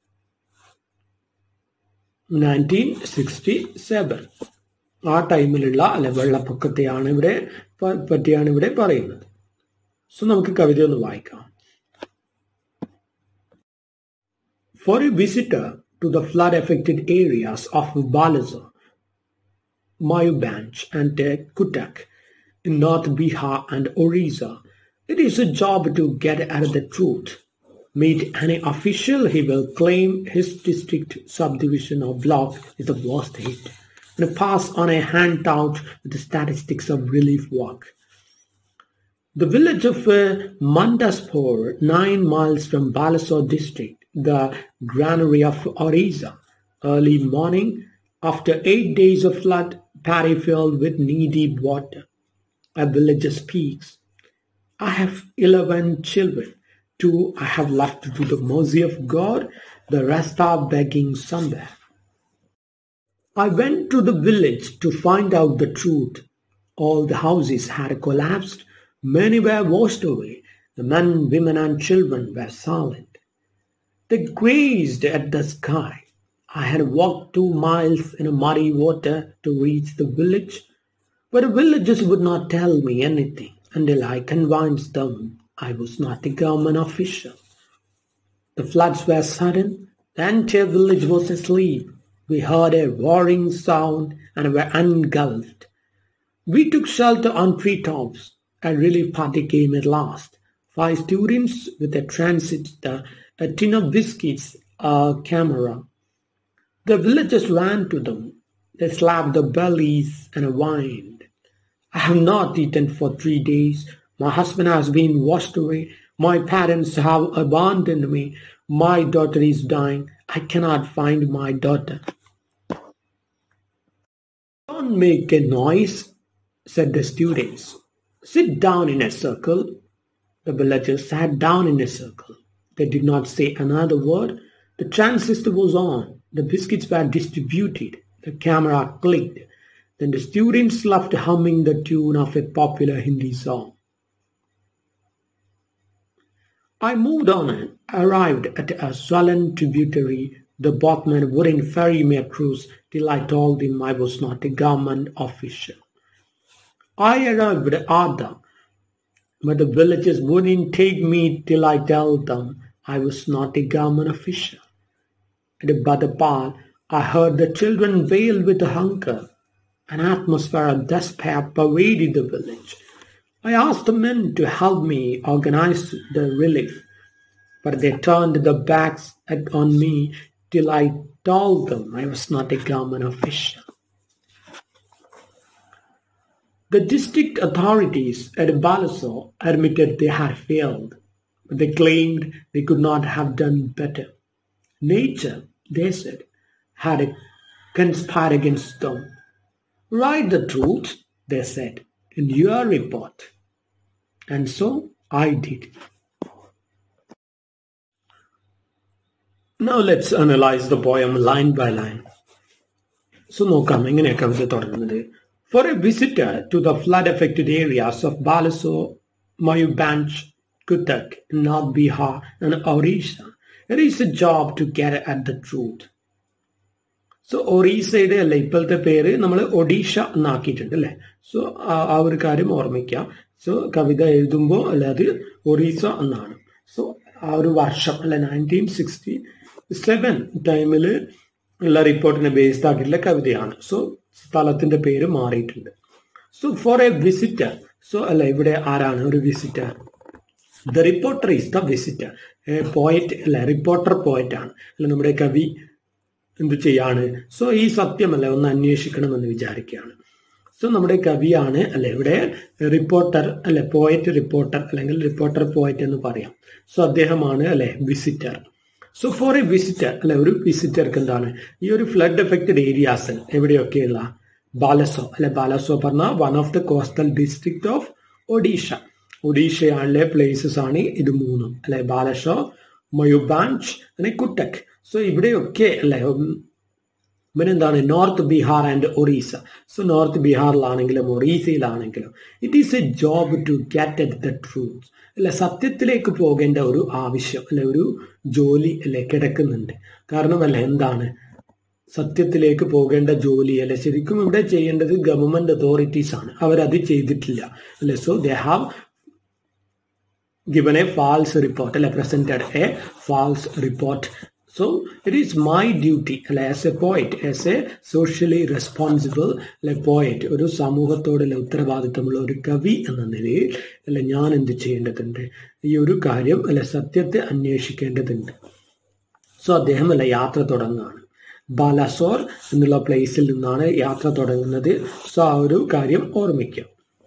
നയൻറ്റീൻ സിക്സ്റ്റി സെവൻ ആ ടൈമിലുള്ള അല്ലെ വെള്ളപ്പൊക്കത്തെയാണ് ഇവിടെ പറ്റിയാണ് ഇവിടെ പറയുന്നത് സോ നമുക്ക് കവിത ഒന്ന് വായിക്കാം For a visitor to the flood affected areas of Balasore, Mayubanj, and Kutak in North Bihar and Orissa, it is a job to get at the truth. Meet any official, he will claim his district subdivision or block is the worst hit and pass on a handout with the statistics of relief work. The village of uh, Mandaspur, nine miles from Balasore district, the granary of Orissa, early morning, after eight days of flood, paddy filled with knee-deep water. A villager speaks. I have eleven children. Two I have left to the mercy of God, the rest are begging somewhere. I went to the village to find out the truth. All the houses had collapsed Many were washed away. The men, women, and children were silent. They gazed at the sky. I had walked two miles in a muddy water to reach the village, but the villagers would not tell me anything until I convinced them I was not a government official. The floods were sudden. The entire village was asleep. We heard a roaring sound and were engulfed. We took shelter on treetops. A relief party came at last. Five students with a transit, uh, a tin of biscuits, a camera. The villagers ran to them. They slapped their bellies and whined. I have not eaten for three days. My husband has been washed away. My parents have abandoned me. My daughter is dying. I cannot find my daughter. Don't make a noise, said the students. Sit down in a circle. The villagers sat down in a circle. They did not say another word. The transistor was on. The biscuits were distributed. The camera clicked. Then the students left humming the tune of a popular Hindi song. I moved on and arrived at a swollen tributary. The boatman wouldn't ferry me across till I told him I was not a government official. I arrived at Ada, but the villagers wouldn't take me till I told them I was not a government official. At Badapal, I heard the children wail with hunger. An atmosphere of despair pervaded the village. I asked the men to help me organize the relief, but they turned their backs at, on me till I told them I was not a government official. The district authorities at Balasore admitted they had failed, but they claimed they could not have done better. Nature, they said, had conspired against them. Write the truth, they said, in your report. And so I did. Now let's analyze the poem line by line. So നോക്കാം എങ്ങനെയാ കവിത തുടങ്ങുന്നത് For a visitor to the flood-affected areas of Balasore, Mayubanj, Kutak, North Bihar, and Orissa, it is a job to get at the truth. So ഒറീസയുടെ അല്ലെ ഇപ്പോഴത്തെ പേര് നമ്മൾ ഒഡീഷ എന്നാക്കിയിട്ടുണ്ട് അല്ലെ so ആ ഒരു കാര്യം ഓർമ്മിക്കാം സോ കവിത എഴുതുമ്പോൾ അല്ലെ അത് ഒറീസ എന്നാണ് സോ ആ ഒരു വർഷം അല്ലെ നയൻറ്റീൻ സിക്സ്റ്റി സെവൻ ടൈമിൽ ഉള്ള റിപ്പോർട്ടിനെ ബേസ്ഡ് ആക്കിയിട്ടുള്ള കവിതയാണ് സോ സ്ഥലത്തിന്റെ പേര് മാറിയിട്ടുണ്ട് so for a visitor so അല്ല ഇവിടെ ആരാണ് ഒരു visitor the reporter is the visitor poet അല്ല റിപ്പോർട്ടർ പോയറ്റ് ആണ് അല്ല നമ്മുടെ കവി എന്ത് ചെയ്യാണ് സോ ഈ സത്യമല്ല ഒന്ന് അന്വേഷിക്കണമെന്ന് വിചാരിക്കുകയാണ് സോ നമ്മുടെ കവിയാണ് അല്ലെ ഇവിടെ റിപ്പോർട്ടർ അല്ലെ പോയറ്റ് റിപ്പോർട്ടർ അല്ലെങ്കിൽ റിപ്പോർട്ടർ പോയറ്റ് എന്ന് പറയാം സോ അദ്ദേഹമാണ് അല്ലെ visitor so for a visitor അല്ലെ ഒരു വിസിറ്റർക്ക് എന്താണ് ഈ ഒരു ഫ്ലഡ് എഫക്റ്റഡ് ഏരിയാസ് എവിടെയൊക്കെയുള്ള ബാലസോ അല്ലെ ബാലസോ പറഞ്ഞ one of the coastal district of Odisha ഒഡീഷയിലെ പ്ലേസസ് ആണ് ഇത് മൂന്നും അല്ലെ ബാലഷോ മയുബാഞ്ച് അല്ലെ കുട്ടക് സോ ഇവിടെയൊക്കെ അല്ലെ പിന്നെ എന്താണ് north Bihar and Orissa so north ബീഹാറിലാണെങ്കിലും ഒറീസയിലാണെങ്കിലും it is a job to get at the truth അല്ലെ സത്യത്തിലേക്ക് പോകേണ്ട ഒരു ആവശ്യം അല്ലെ ഒരു ജോലി അല്ലെ കിടക്കുന്നുണ്ട് കാരണം അല്ലെ എന്താണ് സത്യത്തിലേക്ക് പോകേണ്ട ജോലി അല്ലെ ശരിക്കും ഇവിടെ ചെയ്യേണ്ടത് ഗവൺമെന്റ് അതോറിറ്റീസ് ആണ് അവരത് ചെയ്തിട്ടില്ല അല്ലെ so they have given a false report അല്ലെ presented a false report so it is my duty അല്ലെ as a poet as a socially responsible അല്ലെ poet ഒരു സമൂഹത്തോടുള്ള ഉത്തരവാദിത്തമുള്ള ഒരു കവി എന്ന നിലയിൽ അല്ലെ ഞാൻ എന്ത് ചെയ്യേണ്ടതുണ്ട് ഈ ഒരു കാര്യം അല്ലെ സത്യത്തെ അന്വേഷിക്കേണ്ടതുണ്ട് സോ അദ്ദേഹം അല്ലെ യാത്ര തുടങ്ങുകയാണ് ബാലാസോർ എന്നുള്ള പ്ലേസിൽ നിന്നാണ് യാത്ര തുടങ്ങുന്നത് സോ ആ ഒരു കാര്യം ഓർമ്മിക്കുക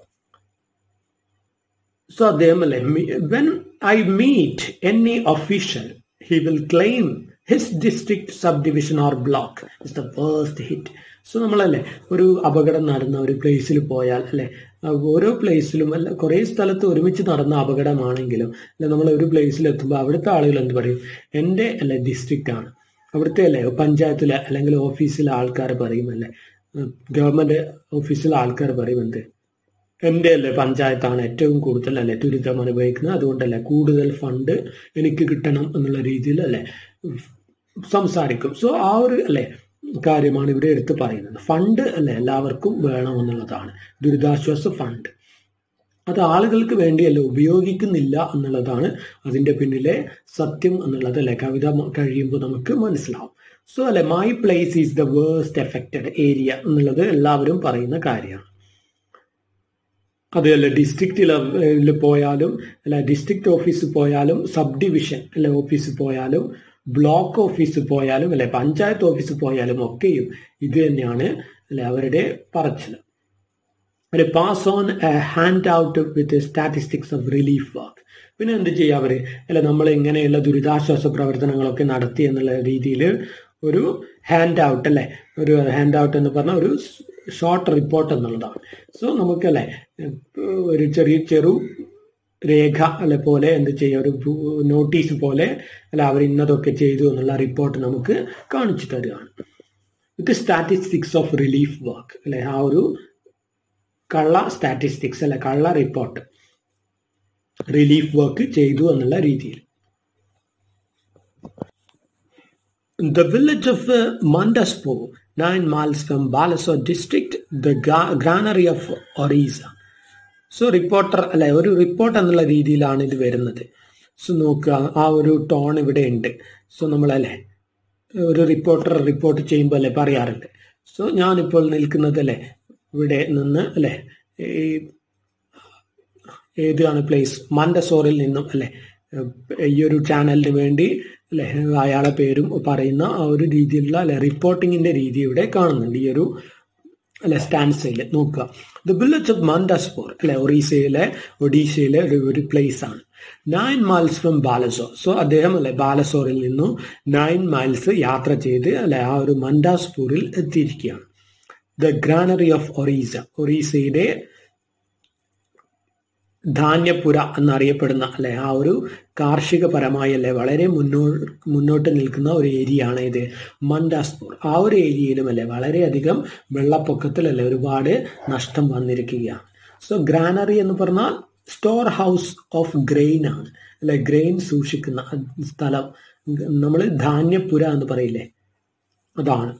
സോ അദ്ദേഹം അല്ലെ when I meet any official he will claim his district sub division or block is the worst hit so നമ്മളല്ലേ ഒരു അപകടം നടന്ന ഒരു പ്ലേസിൽ പോയാൽ അല്ലെ ഓരോ പ്ലേസിലും അല്ല കുറേ സ്ഥലത്ത് ഒരുമിച്ച് നടന്ന അപകടമാണെങ്കിലും അല്ലെ നമ്മൾ ഒരു പ്ലേസിൽ എത്തുമ്പോൾ അവിടുത്തെ ആളുകൾ എന്ത് പറയും എൻ്റെ അല്ലെ ഡിസ്ട്രിക്റ്റ് ആണ് അവിടുത്തെ അല്ലേ പഞ്ചായത്തിലെ അല്ലെങ്കിൽ ഓഫീസിലെ ആൾക്കാർ പറയും അല്ലെ ഗവൺമെന്റ് ഓഫീസിലെ ആൾക്കാർ പറയും എന്ത് എൻ്റെ അല്ലേ പഞ്ചായത്താണ് ഏറ്റവും കൂടുതൽ അല്ലെ ദുരിതം അനുഭവിക്കുന്നത് അതുകൊണ്ടല്ലേ കൂടുതൽ ഫണ്ട് എനിക്ക് കിട്ടണം എന്നുള്ള രീതിയിൽ അല്ലെ സംസാരിക്കും സോ ആ ഒരു അല്ലെ കാര്യമാണ് ഇവിടെ എടുത്ത് പറയുന്നത് ഫണ്ട് അല്ലെ എല്ലാവർക്കും വേണം എന്നുള്ളതാണ് ദുരിതാശ്വാസ ഫണ്ട് അത് ആളുകൾക്ക് വേണ്ടിയല്ല ഉപയോഗിക്കുന്നില്ല എന്നുള്ളതാണ് അതിന്റെ പിന്നിലെ സത്യം എന്നുള്ളത് അല്ലെ കവിത കഴിയുമ്പോൾ നമുക്ക് മനസ്സിലാവും സോ അല്ലെ my place is the worst affected area എന്നുള്ളത് എല്ലാവരും പറയുന്ന കാര്യമാണ് അത് അല്ല ഡിസ്ട്രിക്റ്റിൽ പോയാലും അല്ല ഡിസ്ട്രിക്ട് ഓഫീസിൽ പോയാലും സബ് ഡിവിഷൻ അല്ലെ ഓഫീസിൽ പോയാലും ബ്ലോക്ക് ഓഫീസിൽ പോയാലും അല്ലെ പഞ്ചായത്ത് ഓഫീസിൽ പോയാലും ഒക്കെയും ഇത് തന്നെയാണ് അല്ലെ അവരുടെ പറച്ചിൽ ഒരു pass on hand out with statistics of relief work പിന്നെ എന്ത് ചെയ്യുക അവര് അല്ല നമ്മൾ ഇങ്ങനെയുള്ള ദുരിതാശ്വാസ പ്രവർത്തനങ്ങളൊക്കെ നടത്തി എന്നുള്ള രീതിയിൽ ഒരു ഹാൻഡ് ഔട്ട് അല്ലെ ഒരു ഹാൻഡ് ഔട്ട് എന്ന് പറഞ്ഞ ഒരു ഷോർട്ട് റിപ്പോർട്ട് എന്നുള്ളതാണ് സോ നമുക്കല്ലേ ഒരു ചെറിയ ചെറു രേഖ അല്ലെ പോലെ എന്ത് ചെയ്യുക ഒരു നോട്ടീസ് പോലെ അല്ല അവർ ഇന്നതൊക്കെ ചെയ്തു എന്നുള്ള റിപ്പോർട്ട് നമുക്ക് കാണിച്ചു തരികയാണ് with statistics of relief work അല്ലെ ആ ഒരു കള്ള സ്റ്റാറ്റിസ്റ്റിക്സ് അല്ലെ കള്ള റിപ്പോർട്ട് റിലീഫ് വർക്ക് ചെയ്തു എന്നുള്ള രീതിയിൽ The village of uh, Mandaspur, nine miles from Balasore district, the gra- granary of Orissa. So reporter അല്ലെ ഒരു റിപ്പോർട്ട് എന്നുള്ള രീതിയിലാണ് ഇത് വരുന്നത് സോ നോക്കുക ആ ഒരു ടോൺ ഇവിടെ ഉണ്ട് സോ നമ്മളല്ലേ ഒരു റിപ്പോർട്ടർ റിപ്പോർട്ട് ചെയ്യുമ്പോൾ അല്ലെ പറയാറുണ്ട് സോ ഞാനിപ്പോൾ നിൽക്കുന്നത് അല്ലെ ഇവിടെ നിന്ന് അല്ലെ ഈ ഏതാണ് പ്ലേസ് മണ്ടസോറിൽ നിന്നും അല്ലെ ഈ ഒരു ചാനലിന് വേണ്ടി അല്ലെ അയാളെ പേരും പറയുന്ന ആ ഒരു രീതിയിലുള്ള അല്ലെ റിപ്പോർട്ടിങ്ങിന്റെ രീതി ഇവിടെ കാണുന്നുണ്ട് ഈ ഒരു അല്ലെ സ്റ്റാൻസയിൽ നോക്കുക ദ വില്ലേജ് ഓഫ് മന്ദസ്പൂർ അല്ലെ ഒറീസയിലെ ഒഡീഷയിലെ ഒരു ഒരു പ്ലേസ് ആണ് nine miles from Balasore so അദ്ദേഹം അല്ലെ ബാലസോറിൽ നിന്നും നയൻ മൈൽസ് യാത്ര ചെയ്ത് അല്ലെ ആ ഒരു മന്ദാസ്പൂരിൽ എത്തിയിരിക്കുകയാണ് ദ ഗ്രാനറി ഓഫ് ഒറീസ ഒറീസയുടെ ധാന്യപുര എന്നറിയപ്പെടുന്ന അല്ലെ ആ ഒരു കാർഷികപരമായി അല്ലെ വളരെ മുന്നോ മുന്നോട്ട് നിൽക്കുന്ന ഒരു ഏരിയ ആണ് ഇത് മണ്ടാസ്പൂർ ആ ഒരു ഏരിയയിലും അല്ലെ വളരെയധികം വെള്ളപ്പൊക്കത്തിൽ അല്ലെ ഒരുപാട് നഷ്ടം വന്നിരിക്കുകയാണ് സോ ഗ്രാനറി എന്ന് പറഞ്ഞാൽ സ്റ്റോർ ഹൗസ് ഓഫ് ഗ്രെയിൻ ആണ് അല്ലെ ഗ്രെയിൻ സൂക്ഷിക്കുന്ന സ്ഥലം നമ്മൾ ധാന്യപുര എന്ന് പറയില്ലേ അതാണ്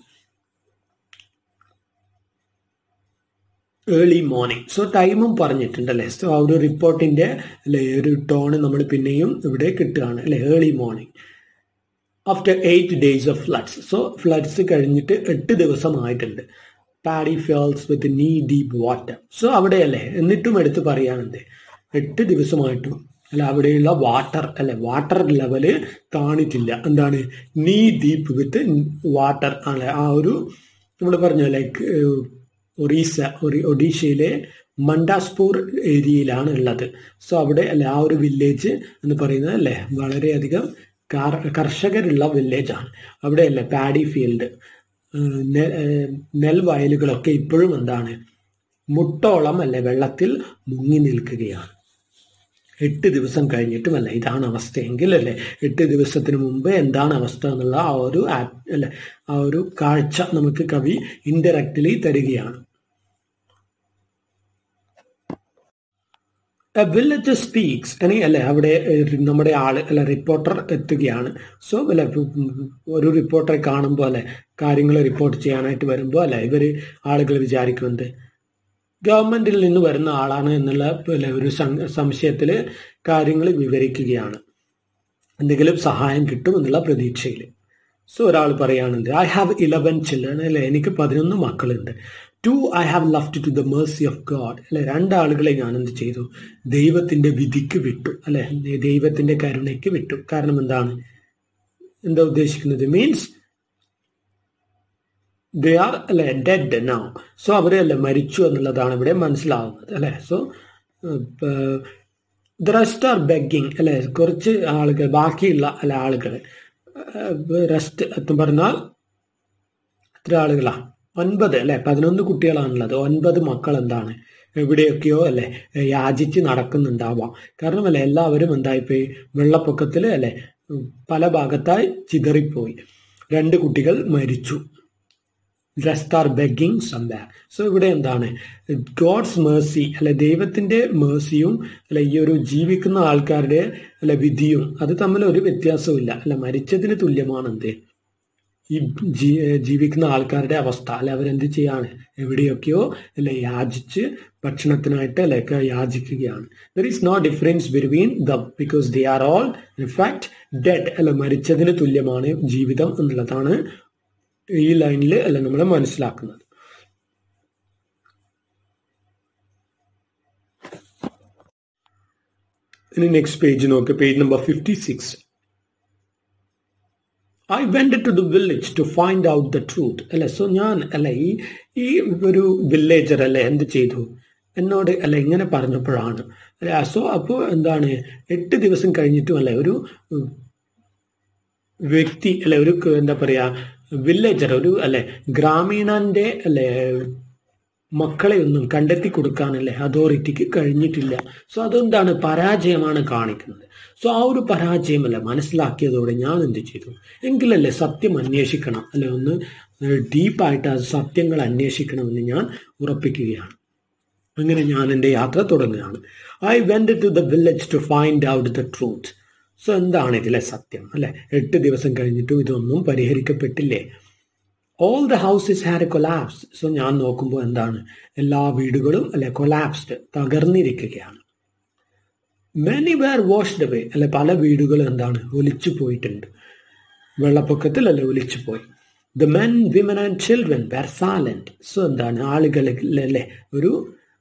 ഏർലി മോർണിംഗ് സോ ടൈമും പറഞ്ഞിട്ടുണ്ട് അല്ലേ സോ ആ ഒരു റിപ്പോർട്ടിന്റെ അല്ലെ ഒരു ടോൺ നമ്മൾ പിന്നെയും ഇവിടെ കിട്ടുകയാണ് അല്ലെ early morning after eight days of floods so floods കഴിഞ്ഞിട്ട് എട്ട് ദിവസമായിട്ടുണ്ട് പാഡി ഫേൾസ് വിത്ത് നീ ഡീപ് വാട്ടർ സോ അവിടെയല്ലേ എന്നിട്ടും എടുത്ത് പറയാനുണ്ട് എട്ട് ദിവസമായിട്ടും അല്ല അവിടെയുള്ള വാട്ടർ അല്ലെ വാട്ടർ ലെവല് കാണിട്ടില്ല എന്താണ് നീ ഡീപ്പ് വിത്ത് വാട്ടർ അല്ലെ ആ ഒരു നമ്മൾ പറഞ്ഞു ലൈക്ക് ഒറീസ ഒറി- ഒഡീഷയിലെ മണ്ടാസ്പൂർ ഏരിയയിലാണ് ഉള്ളത് സോ അവിടെ അല്ലെ ആ ഒരു വില്ലേജ് എന്ന് പറയുന്നത് അല്ലെ വളരെയധികം കാർ- കർഷകരുള്ള വില്ലേജാണ് അവിടെ അല്ലെ പാഡി ഫീൽഡ് നെൽവയലുകളൊക്കെ ഇപ്പോഴും എന്താണ് മുട്ടോളം അല്ലെ വെള്ളത്തിൽ മുങ്ങി നിൽക്കുകയാണ് എട്ട് ദിവസം കഴിഞ്ഞിട്ടും അല്ല ഇതാണ് അവസ്ഥയെങ്കിൽ അല്ലേ എട്ട് ദിവസത്തിന് മുമ്പ് എന്താണ് അവസ്ഥ എന്നുള്ള ആ ഒരു ആ- അല്ലെ ആ ഒരു കാഴ്ച നമുക്ക് കവി ഇൻഡയറക്റ്റ്ലി തരികയാണ് എ വില്ലേജ് സ്പീക്സ് ഇനി അല്ലെ അവിടെ ഏഹ്, നമ്മുടെ ആള് അല്ലെ റിപ്പോർട്ടർ എത്തുകയാണ് സോ അല്ലെ ഒരു റിപ്പോർട്ടറെ കാണുമ്പോൾ അല്ലെ കാര്യങ്ങൾ റിപ്പോർട്ട് ചെയ്യാനായിട്ട് വരുമ്പോൾ അല്ലെ ഇവര് ആളുകൾ വിചാരിക്കുന്നത് ഗവൺമെന്റിൽ നിന്ന് വരുന്ന ആളാണ് എന്നുള്ള അല്ലെ ഒരു സം- സംശയത്തില് കാര്യങ്ങൾ വിവരിക്കുകയാണ് എന്തെങ്കിലും സഹായം കിട്ടും എന്നുള്ള പ്രതീക്ഷയിൽ സോ ഒരാൾ പറയുകയാണെങ്കിൽ ഐ ഹാവ് ഇലവൻ ചിൽഡ്രൻ അല്ലെ എനിക്ക് പതിനൊന്ന് മക്കളുണ്ട് two I have left to the mercy of God അല്ലെ രണ്ടാളുകളെ ഞാൻ എന്ത് ചെയ്തു ദൈവത്തിന്റെ വിധിക്ക് വിട്ടു അല്ലെ ദൈവത്തിന്റെ കരുണയ്ക്ക് വിട്ടു കാരണം എന്താണ് എന്താ ഉദ്ദേശിക്കുന്നത് മീൻസ് ദേ ആർ അല്ലെ ഡെഡ് നൗ സോ അവരെ അല്ലെ മരിച്ചു എന്നുള്ളതാണ് ഇവിടെ മനസ്സിലാവുന്നത് അല്ലെ so the rest are begging അല്ലെ കുറച്ച് ആളുകൾ ബാക്കിയുള്ള അല്ലെ ആളുകൾ റെസ്റ്റ് എന്ന് പറഞ്ഞാൽ എത്ര ആളുകളാ ഒൻപത് അല്ലെ പതിനൊന്ന് കുട്ടികളാണുള്ളത് ഒൻപത് മക്കൾ എന്താണ് എവിടെയൊക്കെയോ അല്ലെ യാചിച്ച് നടക്കുന്നുണ്ടാവാം കാരണം അല്ലെ എല്ലാവരും എന്തായിപ്പോയി വെള്ളപ്പൊക്കത്തിൽ അല്ലെ പല ഭാഗത്തായി ചിതറിപ്പോയി രണ്ട് കുട്ടികൾ മരിച്ചു rest are begging somewhere so ഇവിടെ എന്താണ് ഗോഡ്സ് മേഴ്സി അല്ലെ ദൈവത്തിന്റെ മേഴ്സിയും അല്ലെ ഈ ഒരു ജീവിക്കുന്ന ആൾക്കാരുടെ അല്ലെ വിധിയും അത് തമ്മിൽ ഒരു വ്യത്യാസവും ഇല്ല അല്ലെ മരിച്ചതിന് തുല്യമാണ് എന്ത് ഈ ജീ- ജീവിക്കുന്ന ആൾക്കാരുടെ അവസ്ഥ അല്ലെ അവരെന്ത് ചെയ്യാണ് എവിടെയൊക്കെയോ അല്ലെ യാചിച്ച് ഭക്ഷണത്തിനായിട്ട് അല്ലെ ഒക്കെ യാചിക്കുകയാണ് there is no difference between them because they are all in fact dead അല്ലെ മരിച്ചതിന് തുല്യമാണ് ജീവിതം എന്നുള്ളതാണ് ഈ ലൈനിൽ അല്ല നമ്മൾ മനസ്സിലാക്കുന്നത് ഇനി നെക്സ്റ്റ് പേജ് നോക്ക് page number fifty six I went to the village to find out the truth അല്ലെ സോ ഞാൻ അല്ല ഈ ഈ ഒരു വില്ലേജർ അല്ലെ എന്ത് ചെയ്തു എന്നോട് അല്ല ഇങ്ങനെ പറഞ്ഞപ്പോഴാണ് അല്ലെ സോ അപ്പോൾ എന്താണ് എട്ട് ദിവസം കഴിഞ്ഞിട്ടും അല്ലെ ഒരു ഉം, വ്യക്തി അല്ലെ ഒരു ക- എന്താ പറയാ വില്ലേജർ ഒരു അല്ലെ ഗ്രാമീണന്റെ അല്ലെ മക്കളെ ഒന്നും കണ്ടെത്തി കൊടുക്കാനല്ലേ അതോറിറ്റിക്ക് കഴിഞ്ഞിട്ടില്ല സോ അതെന്താണ് പരാജയമാണ് കാണിക്കുന്നത് സോ ആ ഒരു പരാജയമല്ല മനസ്സിലാക്കിയതോടെ ഞാൻ എന്ത് ചെയ്തു എങ്കിലല്ലേ സത്യം അന്വേഷിക്കണം അല്ലെ ഒന്ന് ഡീപ്പായിട്ട് ആ സത്യങ്ങൾ അന്വേഷിക്കണമെന്ന് ഞാൻ ഉറപ്പിക്കുകയാണ് അങ്ങനെ ഞാൻ എൻ്റെ യാത്ര തുടങ്ങുകയാണ് I went to the village to find out the truth so എന്താണ് ഇതിലെ സത്യം അല്ലെ എട്ട് ദിവസം കഴിഞ്ഞിട്ടും ഇതൊന്നും പരിഹരിക്കപ്പെട്ടില്ലേ all the houses had a collapse so ഞാൻ നോക്കുമ്പോൾ എന്താണ് എല്ലാ വീടുകളും അല്ലെ കൊലാപ്സ്ഡ് തകർന്നിരിക്കുകയാണ് മെനി വേർ വാഷ്ഡ് അവേ അല്ലെ പല വീടുകളും എന്താണ് ഒലിച്ചു പോയിട്ടുണ്ട് വെള്ളപ്പൊക്കത്തിൽ അല്ലെ ഒലിച്ചു പോയി the men women and children were silent so എന്താണ് ആളുകൾ അല്ലെ ഒരു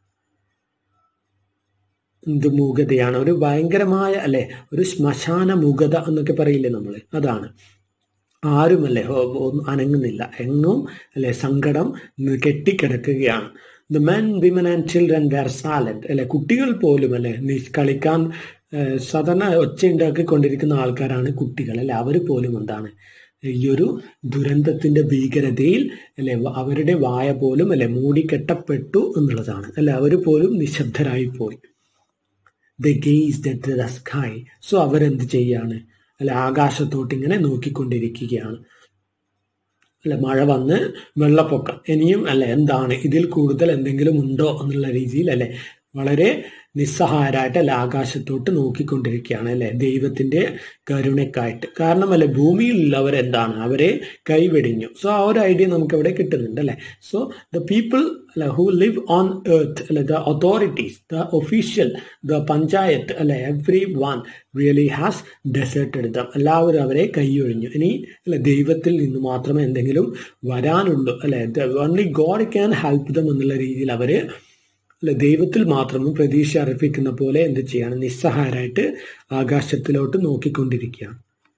എന്ത് മൂകതയാണ് ഒരു ഭയങ്കരമായ അല്ലെ ഒരു ശ്മശാന മൂകത എന്നൊക്കെ പറയില്ലേ നമ്മൾ അതാണ് ആരുമല്ലേ ഓ, ഒന്നും അനങ്ങുന്നില്ല എങ്ങും അല്ലെ സങ്കടം ന്ന് കെട്ടിക്കിടക്കുകയാണ് the men women and children were silent അല്ലെ കുട്ടികൾ പോലും അല്ലെ നി- കളിക്കാൻ ഏഹ്, സാധാരണ ഒച്ചയുണ്ടാക്കിക്കൊണ്ടിരിക്കുന്ന ആൾക്കാരാണ് കുട്ടികൾ അല്ലെ അവർ പോലും എന്താണ് ഈ ഒരു ദുരന്തത്തിന്റെ ഭീകരതയിൽ അല്ലെ വ- അവരുടെ വായ പോലും അല്ലെ മൂടിക്കെട്ടപ്പെട്ടു എന്നുള്ളതാണ് അല്ലെ അവർ പോലും നിശബ്ദരായി പോയി the gaze at the sky so അവരെന്ത് ചെയ്യാണ് അല്ലെ ആകാശത്തോട്ട് ഇങ്ങനെ നോക്കിക്കൊണ്ടിരിക്കുകയാണ് അല്ലെ മഴ വന്ന് വെള്ളപ്പൊക്കം ഇനിയും അല്ലെ എന്താണ് ഇതിൽ കൂടുതൽ എന്തെങ്കിലും ഉണ്ടോ എന്നുള്ള രീതിയിൽ അല്ലെ വളരെ നിസ്സഹായരായിട്ട് അല്ലെ ആകാശത്തോട്ട് നോക്കിക്കൊണ്ടിരിക്കുകയാണ് അല്ലെ ദൈവത്തിന്റെ കരുണയ്ക്കായിട്ട് കാരണം അല്ലെ ഭൂമിയിലുള്ളവർ എന്താണ് അവരെ കൈവെടിഞ്ഞു സോ ആ ഒരു ഐഡിയ നമുക്ക് ഇവിടെ കിട്ടുന്നുണ്ട് അല്ലെ സോ ദ പീപ്പിൾ അല്ലെ ഹു ലിവ് ഓൺ എർത്ത് അല്ലെ the authorities the official the panchayat അല്ലെ everyone really has deserted them എല്ലാവരും അവരെ കൈയൊഴിഞ്ഞു ഇനി അല്ലെ ദൈവത്തിൽ നിന്ന് മാത്രമേ എന്തെങ്കിലും വരാനുള്ളൂ അല്ലെ only God can help them എന്നുള്ള രീതിയിൽ അവര് അല്ലെ ദൈവത്തിൽ മാത്രം പ്രതീക്ഷ അർപ്പിക്കുന്ന പോലെ എന്ത് ചെയ്യാണ് നിസ്സഹായരായിട്ട് ആകാശത്തിലോട്ട് നോക്കിക്കൊണ്ടിരിക്കുകയാണ്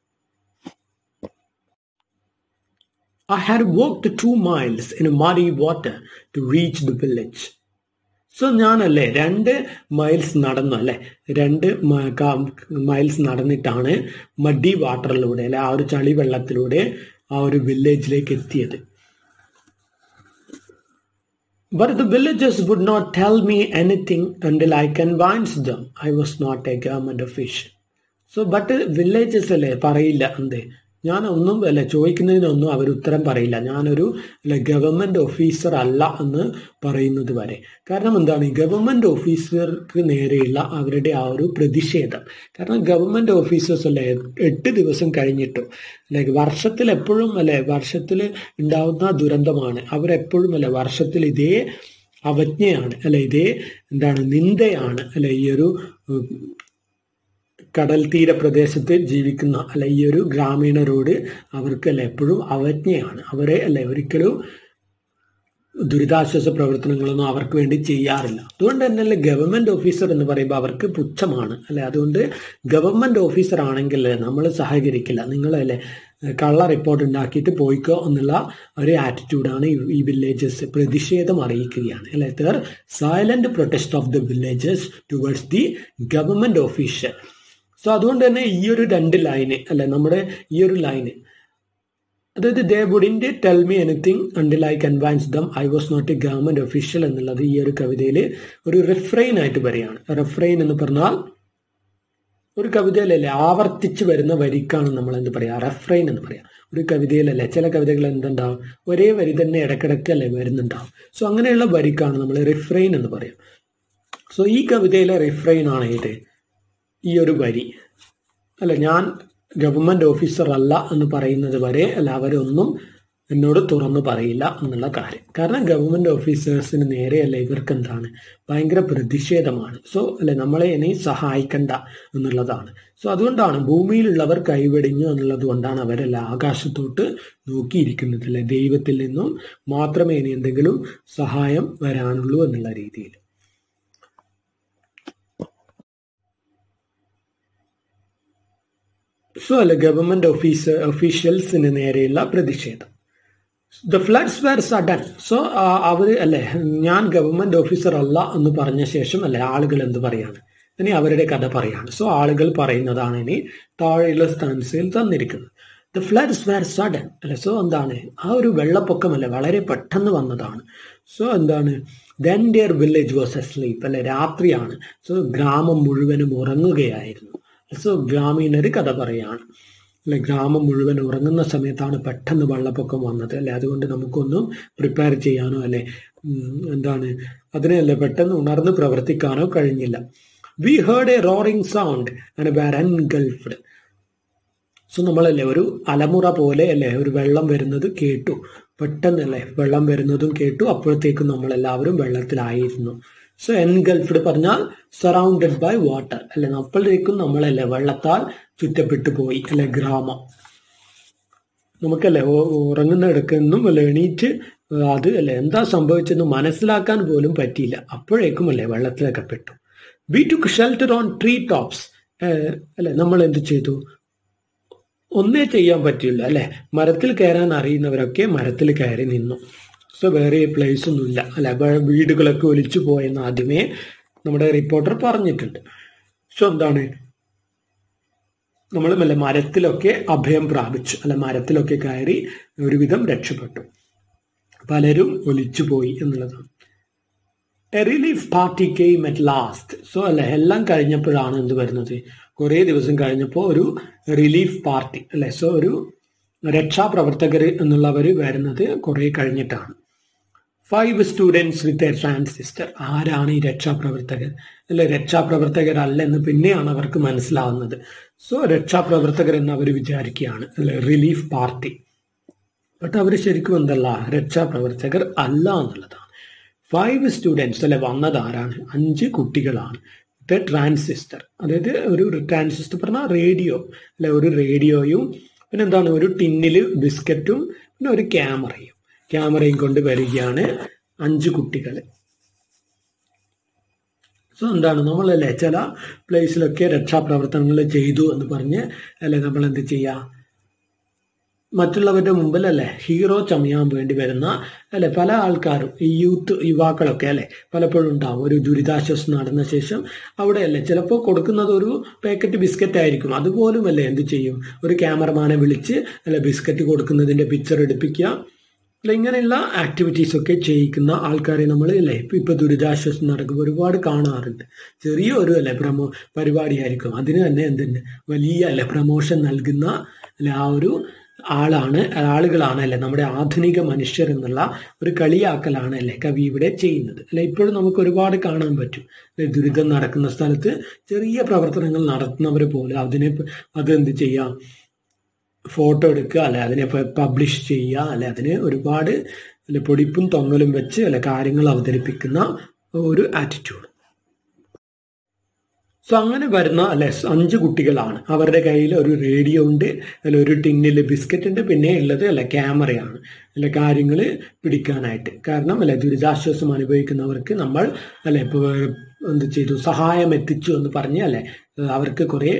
I had walked two miles in muddy water to reach the village. So ഞാനല്ലേ രണ്ട് മൈൽസ് നടന്നു അല്ലെ രണ്ട് മൈൽസ് നടന്നിട്ടാണ് മഡി വാട്ടറിലൂടെ അല്ലെ ആ ഒരു ചളി വെള്ളത്തിലൂടെ ആ ഒരു വില്ലേജിലേക്ക് എത്തിയത് But the villagers would not tell me anything until I convinced them I was not a government official. So but villages അല്ലേ പറയില്ല എന്തേ ഞാൻ ഒന്നും അല്ല ചോദിക്കുന്നതിനൊന്നും അവർ ഉത്തരം പറയില്ല ഞാനൊരു അല്ല ഗവൺമെന്റ് ഓഫീസർ അല്ല എന്ന് പറയുന്നത് വരെ കാരണം എന്താണ് ഗവൺമെന്റ് ഓഫീസർക്ക് നേരെയുള്ള അവരുടെ ആ ഒരു പ്രതിഷേധം കാരണം ഗവൺമെന്റ് ഓഫീസേഴ്സ് അല്ലേ എട്ട് ദിവസം കഴിഞ്ഞിട്ടോ അല്ലെ വർഷത്തിൽ എപ്പോഴും അല്ലെ വർഷത്തിൽ ഉണ്ടാവുന്ന ദുരന്തമാണ് അവരെപ്പോഴും അല്ലെ വർഷത്തിൽ ഇതേ അവജ്ഞയാണ് അല്ലെ ഇതേ എന്താണ് നിന്ദയാണ് അല്ലെ ഈ ഒരു കടൽ തീര പ്രദേശത്ത് ജീവിക്കുന്ന അല്ല ഈ ഒരു ഗ്രാമീണരോട് അവർക്ക് അല്ല എപ്പോഴും അവജ്ഞയാണ് അവരെ അല്ലെ ഒരിക്കലും ദുരിതാശ്വാസ പ്രവർത്തനങ്ങളൊന്നും അവർക്ക് വേണ്ടി ചെയ്യാറില്ല അതുകൊണ്ട് തന്നെ അല്ലെ ഗവൺമെന്റ് ഓഫീസർ എന്ന് പറയുമ്പോൾ അവർക്ക് പുച്ഛമാണ് അല്ലെ അതുകൊണ്ട് ഗവൺമെന്റ് ഓഫീസർ ആണെങ്കിൽ നമ്മൾ സഹകരിക്കില്ല നിങ്ങളല്ലേ കള്ള റിപ്പോർട്ട് ഉണ്ടാക്കിയിട്ട് പോയിക്കോ എന്നുള്ള ഒരു ആറ്റിറ്റ്യൂഡാണ് ഈ വില്ലേജസ് പ്രതിഷേധം അറിയിക്കുകയാണ് അല്ലെ their silent protest of the villages towards the government official so അതുകൊണ്ട് തന്നെ ഈ ഒരു രണ്ട് ലൈന് അല്ലെ നമ്മുടെ ഈ ഒരു ലൈന് അതായത് they wouldn't tell me anything until I convinced them I was not a government official എന്നുള്ളത് ഈ ഒരു കവിതയിൽ ഒരു റിഫ്രെയിൻ ആയിട്ട് വരികയാണ് റിഫ്രെയിൻ എന്ന് പറഞ്ഞാൽ ഒരു കവിതയിലല്ലേ ആവർത്തിച്ച് വരുന്ന വരിക്കാണ് നമ്മൾ എന്ത് പറയാ റെഫ്രെയിൻ എന്ന് പറയാം ഒരു കവിതയിലല്ലേ ചില കവിതകൾ എന്തുണ്ടാവും ഒരേ വരി തന്നെ ഇടക്കിടക്ക് അല്ലേ വരുന്നുണ്ടാവും സോ അങ്ങനെയുള്ള വരിക്കാണ് നമ്മൾ റിഫ്രെയിൻ എന്ന് പറയാം സോ ഈ കവിതയിലെ റിഫ്രെയിൻ ആണ് ഇത് ഈ ഒരു വരി അല്ല ഞാൻ ഗവൺമെന്റ് ഓഫീസർ അല്ല എന്ന് പറയുന്നത് വരെ അല്ല അവരൊന്നും എന്നോട് തുറന്നു പറയില്ല എന്നുള്ള കാര്യം കാരണം ഗവൺമെന്റ് ഓഫീസേഴ്സിന് നേരെയല്ല ഇവർക്ക് എന്താണ് ഭയങ്കര പ്രതിഷേധമാണ് സോ അല്ലെ നമ്മളെ ഇനി സഹായിക്കണ്ട എന്നുള്ളതാണ് സോ അതുകൊണ്ടാണ് ഭൂമിയിലുള്ളവർ കൈവെടിഞ്ഞു എന്നുള്ളത് കൊണ്ടാണ് അവരെല്ലാം ആകാശത്തോട്ട് നോക്കിയിരിക്കുന്നത് അല്ലെ ദൈവത്തിൽ നിന്നും മാത്രമേ ഇനി എന്തെങ്കിലും സഹായം വരാനുള്ളൂ എന്നുള്ള രീതിയിൽ സോ അല്ല ഗവൺമെന്റ് ഓഫീസർ ഒഫീഷ്യൽസിന് നേരെയുള്ള പ്രതിഷേധം the floods were sudden so അവർ അല്ലെ ഞാൻ ഗവൺമെന്റ് ഓഫീസർ അല്ല എന്ന് പറഞ്ഞ ശേഷം അല്ലെ ആളുകൾ എന്ത് പറയാണ് ഇനി അവരുടെ കഥ പറയാണ് സോ ആളുകൾ പറയുന്നതാണ് ഇനി താഴെയുള്ള സ്ഥാനത്തിൽ തന്നിരിക്കുന്നത് ദ ഫ്ലഡ്സ് വെർ സഡൻ അല്ലെ സോ എന്താണ് ആ ഒരു വെള്ളപ്പൊക്കമല്ല വളരെ പെട്ടെന്ന് വന്നതാണ് സോ എന്താണ് then dear village was asleep അല്ലെ രാത്രിയാണ് സോ ഗ്രാമം മുഴുവനും ഉറങ്ങുകയായിരുന്നു സോ ഗ്രാമീണർ കഥ പറയാണ് അല്ലെ ഗ്രാമം മുഴുവൻ ഉറങ്ങുന്ന സമയത്താണ് പെട്ടെന്ന് വെള്ളപ്പൊക്കം വന്നത് അല്ലെ അതുകൊണ്ട് നമുക്കൊന്നും പ്രിപ്പയർ ചെയ്യാനോ അല്ലെ എന്താണ് അതിനെയല്ലേ പെട്ടെന്ന് ഉണർന്ന് പ്രവർത്തിക്കാനോ കഴിഞ്ഞില്ല we heard a roaring sound and were engulfed so നമ്മളല്ലേ ഒരു അലമുറ പോലെ അല്ലേ ഒരു വെള്ളം വരുന്നത് കേട്ടു പെട്ടെന്നല്ലേ വെള്ളം വരുന്നതും കേട്ടു അപ്പോഴത്തേക്കും നമ്മളെല്ലാവരും വെള്ളത്തിലായിരുന്നു സോ എൻഗൾഫ്ഡ് പറഞ്ഞാൽ സറൗണ്ടഡ് ബൈ വാട്ടർ അല്ലെ അപ്പോഴേക്കും നമ്മളല്ലേ വെള്ളത്താൽ ചുറ്റപ്പെട്ടു പോയി അല്ലെ ഗ്രാമം നമുക്കല്ലേ ഉറങ്ങുന്ന ഇടക്കൊന്നും അല്ലെ എണീറ്റ് അത് അല്ലെ എന്താ സംഭവിച്ചെന്ന് മനസ്സിലാക്കാൻ പോലും പറ്റിയില്ല അപ്പോഴേക്കും അല്ലേ വെള്ളത്തിലൊക്കെ പെട്ടു we to shelter on tree tops അല്ലെ നമ്മൾ എന്ത് ചെയ്തു ഒന്നേ ചെയ്യാൻ പറ്റില്ല അല്ലെ മരത്തിൽ കയറാൻ അറിയുന്നവരൊക്കെ മരത്തിൽ കയറി നിന്നു സോ വേറെ പ്ലേസ് ഒന്നുമില്ല അല്ല വീടുകളൊക്കെ ഒലിച്ചു പോയെന്ന് ആദ്യമേ നമ്മുടെ റിപ്പോർട്ടർ പറഞ്ഞിട്ടുണ്ട് സോ എന്താണ് നമ്മൾ അല്ല മരത്തിലൊക്കെ അഭയം പ്രാപിച്ചു അല്ല മരത്തിലൊക്കെ കയറി ഒരുവിധം രക്ഷപ്പെട്ടു പലരും ഒലിച്ചു പോയി എന്നുള്ളതാണ് a relief party came at last so അല്ല എല്ലാം കഴിഞ്ഞപ്പോഴാണ് എന്ത് വരുന്നത് കുറേ ദിവസം കഴിഞ്ഞപ്പോൾ ഒരു റിലീഫ് പാർട്ടി അല്ലെ സോ ഒരു രക്ഷാപ്രവർത്തകർ എന്നുള്ളവർ വരുന്നത് കുറേ കഴിഞ്ഞിട്ടാണ് five students with a transistor ആരാണ് ഈ രക്ഷാപ്രവർത്തകർ അല്ലെ രക്ഷാപ്രവർത്തകരല്ലെന്ന് പിന്നെയാണ് അവർക്ക് മനസ്സിലാവുന്നത് സോ രക്ഷാപ്രവർത്തകർ എന്ന് അവർ വിചാരിക്കുകയാണ് അല്ലെ റിലീഫ് പാർട്ടി ബട്ട് അവർ ശരിക്കും എന്തല്ല രക്ഷാപ്രവർത്തകർ അല്ല എന്നുള്ളതാണ് ഫൈവ് സ്റ്റുഡൻസ് അല്ലെ വന്നത് ആരാണ് അഞ്ച് കുട്ടികളാണ് ട്രാൻസിസ്റ്റർ അതായത് ഒരു ട്രാൻസിസ്റ്റർ പറഞ്ഞാൽ റേഡിയോ അല്ലെ ഒരു റേഡിയോയും പിന്നെ എന്താണ് ഒരു ടിന്നിൽ ബിസ്ക്കറ്റും പിന്നെ ഒരു ക്യാമറയും ക്യാമറയും കൊണ്ട് വരികയാണ് അഞ്ച് കുട്ടികൾ സോ എന്താണ് നമ്മളല്ലേ ചില പ്ലേസിലൊക്കെ രക്ഷാപ്രവർത്തനങ്ങൾ ചെയ്തു എന്ന് പറഞ്ഞ് അല്ലെ നമ്മൾ എന്ത് ചെയ്യുക മറ്റുള്ളവരുടെ മുമ്പിലല്ലേ ഹീറോ ചമയാൻ വേണ്ടി വരുന്ന അല്ലെ പല ആൾക്കാരും ഈ യൂത്ത് യുവാക്കളൊക്കെ അല്ലെ പലപ്പോഴും ഉണ്ടാവും ഒരു ദുരിതാശ്വാസം നടന്ന ശേഷം അവിടെ അല്ലേ ചിലപ്പോൾ കൊടുക്കുന്നത് ഒരു പാക്കറ്റ് ബിസ്ക്കറ്റ് ആയിരിക്കും അതുപോലും അല്ലേ എന്ത് ചെയ്യും ഒരു ക്യാമറമാനെ വിളിച്ച് അല്ലെ ബിസ്ക്കറ്റ് കൊടുക്കുന്നതിന്റെ പിക്ചർ എടുപ്പിക്കുക അല്ല ഇങ്ങനെയുള്ള ആക്ടിവിറ്റീസ് ഒക്കെ ചെയ്യിക്കുന്ന ആൾക്കാരെ നമ്മൾ അല്ലേ ഇപ്പൊ ഇപ്പൊ ദുരിതാശ്വാസം നടക്കുമ്പോൾ ഒരുപാട് കാണാറുണ്ട് ചെറിയ ഒരു അല്ലെ പ്രമോ പരിപാടിയായിരിക്കും അതിന് തന്നെ എന്തുണ്ട് വലിയ അല്ലെ പ്രമോഷൻ നൽകുന്ന അല്ലെ ആ ഒരു ആളാണ് ആളുകളാണ് അല്ലെ നമ്മുടെ ആധുനിക മനുഷ്യർ എന്നുള്ള ഒരു കളിയാക്കലാണ് അല്ലെ കവി ഇവിടെ ചെയ്യുന്നത് അല്ലെ ഇപ്പോഴും നമുക്ക് ഒരുപാട് കാണാൻ പറ്റും അല്ലെ ദുരിതം നടക്കുന്ന സ്ഥലത്ത് ചെറിയ പ്രവർത്തനങ്ങൾ നടത്തുന്നവർ പോലും അതിനെ അത് എന്ത് ചെയ്യാം ഫോട്ടോ എടുക്കുക അല്ലെ അതിനെ പബ്ലിഷ് ചെയ്യുക അല്ലെ അതിന് ഒരുപാട് അല്ലെ പൊടിപ്പും തൊങ്ങലും വെച്ച് അല്ലെ കാര്യങ്ങൾ അവതരിപ്പിക്കുന്ന ഒരു ആറ്റിറ്റ്യൂഡ് സോ അങ്ങനെ വരുന്ന അല്ലെ അഞ്ച് കുട്ടികളാണ് അവരുടെ കയ്യിൽ ഒരു റേഡിയോ ഉണ്ട് അല്ലെ ഒരു ടിന്നിൽ ബിസ്ക്കറ്റ് ഉണ്ട് പിന്നെ ഉള്ളത് അല്ലെ ക്യാമറയാണ് അല്ലെ കാര്യങ്ങൾ പിടിക്കാനായിട്ട് കാരണം അല്ലെ ദുരിതാശ്വാസം അനുഭവിക്കുന്നവർക്ക് നമ്മൾ അല്ലെ ഇപ്പോൾ എന്ത് ചെയ്തു സഹായം എത്തിച്ചു എന്ന് പറഞ്ഞ് അല്ലെ അവർക്ക് കുറേ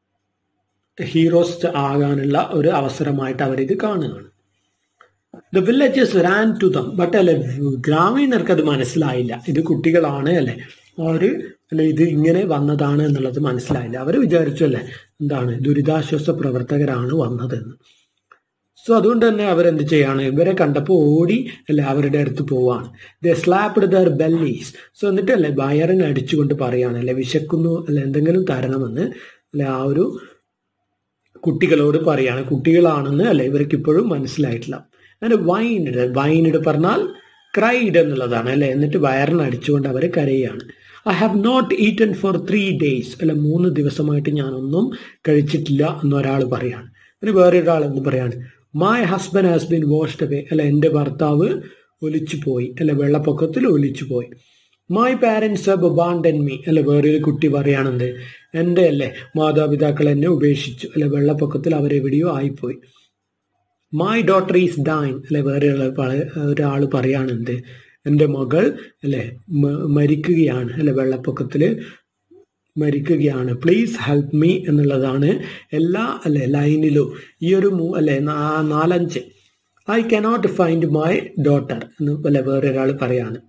ഹീറോസ് ആകാനുള്ള ഒരു അവസരമായിട്ട് അവരിത് കാണുകയാണ് the villagers ran to them but അല്ലെ ഗ്രാമീണർക്ക് അത് മനസ്സിലായില്ല ഇത് കുട്ടികളാണ് അല്ലെ അവര് അല്ലെ ഇത് ഇങ്ങനെ വന്നതാണ് എന്നുള്ളത് മനസ്സിലായില്ല അവർ വിചാരിച്ചു അല്ലെ എന്താണ് ദുരിതാശ്വാസ പ്രവർത്തകരാണ് വന്നതെന്ന് സോ അതുകൊണ്ട് തന്നെ അവരെന്ത് ചെയ്യാണ് ഇവരെ കണ്ടപ്പോൾ ഓടി അല്ലെ അവരുടെ അടുത്ത് പോവാണ് the slapped their bellies so എന്നിട്ട് അല്ലെ വയറിന് അടിച്ചുകൊണ്ട് പറയാണ് അല്ലെ വിശക്കുന്നു അല്ലെ എന്തെങ്കിലും തരണമെന്ന് അല്ലെ ആ ഒരു കുട്ടികളോട് പറയാണ് കുട്ടികളാണെന്ന് അല്ലെ ഇവർക്ക് ഇപ്പോഴും മനസ്സിലായിട്ടില്ല അങ്ങനെ വൈനിഡ് വൈനിഡ് പറഞ്ഞാൽ ക്രൈഡ് എന്നുള്ളതാണ് അല്ലെ എന്നിട്ട് വയറിന് അടിച്ചുകൊണ്ട് അവർ കരയാണ് I have not eaten for three days അല്ലെ മൂന്ന് ദിവസമായിട്ട് ഞാനൊന്നും കഴിച്ചിട്ടില്ല എന്നൊരാൾ പറയാണ് പിന്നെ വേറെ ഒരാൾ എന്ന് പറയാണ് my husband has been washed away അല്ലെ എൻ്റെ ഭർത്താവ് ഒലിച്ചു പോയി അല്ലെ വെള്ളപ്പൊക്കത്തിൽ ഒലിച്ചു പോയി my parents have abandon me അല്ലെ വേറൊരു കുട്ടി പറയുകയാണെന്ത് എൻ്റെ അല്ലേ മാതാപിതാക്കൾ എന്നെ ഉപേക്ഷിച്ചു അല്ലെ വെള്ളപ്പൊക്കത്തിൽ അവരെവിടെയോ ആയിപ്പോയി മൈ ഡോട്ടർ ഈസ് ഡൈൻ അല്ലെ വേറെ ഒരാൾ പറയുകയാണെന്ത് എൻ്റെ മകൾ അല്ലെ മരിക്കുകയാണ് അല്ലെ വെള്ളപ്പൊക്കത്തിൽ മരിക്കുകയാണ് പ്ലീസ് ഹെൽപ്പ് മീ എന്നുള്ളതാണ് എല്ലാ അല്ലെ ലൈനിലും ഈ ഒരു അല്ലെ നാലഞ്ച് I cannot find my daughter എന്ന് അല്ലെ വേറൊരാൾ പറയാണ്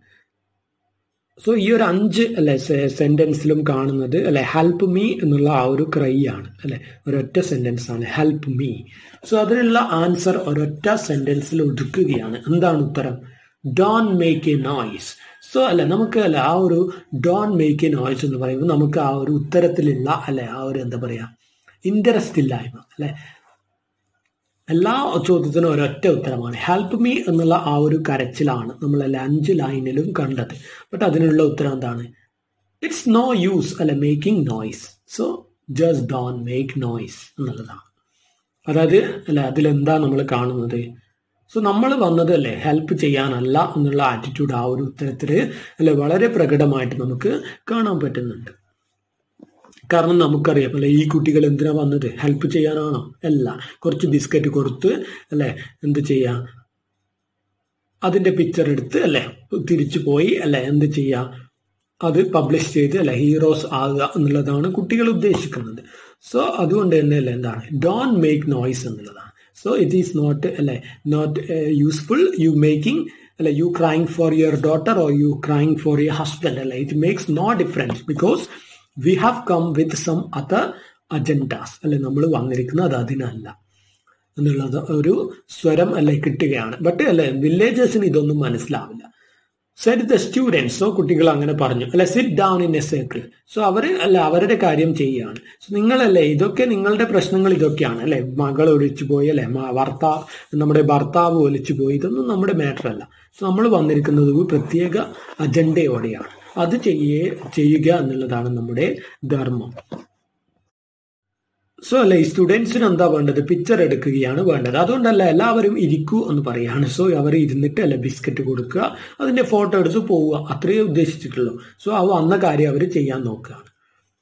സോ ഈ ഒരു അഞ്ച് അല്ലെ സെന്റൻസിലും കാണുന്നത് അല്ലെ ഹെൽപ്പ് മീ എന്നുള്ള ആ ഒരു ക്രൈ ആണ് അല്ലെ ഒരൊറ്റ സെന്റൻസ് ആണ് ഹെൽപ്പ് മീ സോ അതിനുള്ള ആൻസർ ഒരൊറ്റ സെന്റൻസിൽ ഒതുക്കുകയാണ് എന്താണ് ഉത്തരം don't make a noise so അല്ലെ നമുക്ക് അല്ലെ ആ ഒരു ഡോൺ മേക്ക് എ നോയ്സ് എന്ന് പറയുമ്പോൾ നമുക്ക് ആ ഒരു ഉത്തരത്തിലുള്ള അല്ലെ ആ ഒരു എന്താ പറയാ ഇൻട്രസ്റ്റ് ഇല്ലായ്മ അല്ലെ എല്ലാ ചോദ്യത്തിനും ഒരൊറ്റ ഉത്തരമാണ് ഹെൽപ്പ് മീ എന്നുള്ള ആ ഒരു കരച്ചിലാണ് നമ്മൾ അല്ലെ അഞ്ച് ലൈനിലും കണ്ടത് ബട്ട് അതിനുള്ള ഉത്തരം എന്താണ് ഇറ്റ്സ് നോ യൂസ് അല്ലെ making noise so just don't make noise എന്നുള്ളതാണ് അതായത് അല്ലെ അതിലെന്താ നമ്മൾ കാണുന്നത് സോ നമ്മൾ വന്നത് അല്ലേ ഹെൽപ്പ് ചെയ്യാനല്ല എന്നുള്ള ആറ്റിറ്റ്യൂഡ് ആ ഒരു ഉത്തരത്തിൽ അല്ലെ വളരെ പ്രകടമായിട്ട് നമുക്ക് കാണാൻ പറ്റുന്നുണ്ട് കാരണം നമുക്കറിയാം അല്ലെ ഈ കുട്ടികൾ എന്തിനാ വന്നത് ഹെൽപ്പ് ചെയ്യാനാണോ അല്ല കുറച്ച് ബിസ്ക്കറ്റ് കൊടുത്ത് അല്ലെ എന്ത് ചെയ്യാ അതിന്റെ പിക്ചർ എടുത്ത് അല്ലെ തിരിച്ചു പോയി അല്ലെ എന്ത് ചെയ്യാ അത് പബ്ലിഷ് ചെയ്ത് അല്ലെ ഹീറോസ് ആകുക എന്നുള്ളതാണ് കുട്ടികൾ ഉദ്ദേശിക്കുന്നത് സോ അതുകൊണ്ട് തന്നെ അല്ലെ എന്താണ് ഡോൺ മേക്ക് നോയ്സ് എന്നുള്ളതാണ് സോ ഇറ്റ് ഈസ് നോട്ട് അല്ലെ നോട്ട് യൂസ്ഫുൾ യു മേക്കിംഗ് അല്ലെ you crying for your daughter or you crying for your husband അല്ലെ it makes no difference because we have come with some other agendas അല്ലെ നമ്മൾ വന്നിരിക്കുന്നത് അത് അതിനല്ല എന്നുള്ളത് ഒരു സ്വരം അല്ലെ കിട്ടുകയാണ് ബട്ട് അല്ലെ വില്ലേജേഴ്സിന് ഇതൊന്നും മനസ്സിലാവില്ല സെറ്റ് ദ സ്റ്റുഡൻസ് സോ കുട്ടികൾ അങ്ങനെ പറഞ്ഞു അല്ലെ sit down in a circle so അവർ അല്ല അവരുടെ കാര്യം ചെയ്യുകയാണ് സോ നിങ്ങളല്ലേ ഇതൊക്കെ നിങ്ങളുടെ പ്രശ്നങ്ങൾ ഇതൊക്കെയാണ് അല്ലെ മകൾ ഒലിച്ചു പോയി അല്ലെ ഭർത്താവ് നമ്മുടെ ഭർത്താവ് ഒലിച്ചു പോയി ഇതൊന്നും നമ്മുടെ മാറ്റർ അല്ല സോ നമ്മൾ വന്നിരിക്കുന്നത് ഒരു പ്രത്യേക അജണ്ടയോടെയാണ് അത് ചെയ്യേ ചെയ്യുക എന്നുള്ളതാണ് നമ്മുടെ ധർമ്മം സോ അല്ലെ ഈ സ്റ്റുഡൻസിന് എന്താ വേണ്ടത് പിക്ചർ എടുക്കുകയാണ് വേണ്ടത് അതുകൊണ്ടല്ല എല്ലാവരും ഇരിക്കൂ എന്ന് പറയാണ് സോ അവർ ഇരുന്നിട്ട് അല്ലെ ബിസ്ക്കറ്റ് കൊടുക്കുക അതിന്റെ ഫോട്ടോ എടുത്ത് പോവുക അത്രയേ ഉദ്ദേശിച്ചിട്ടുള്ളൂ സോ അവ വന്ന കാര്യം അവർ ചെയ്യാൻ നോക്കുകയാണ്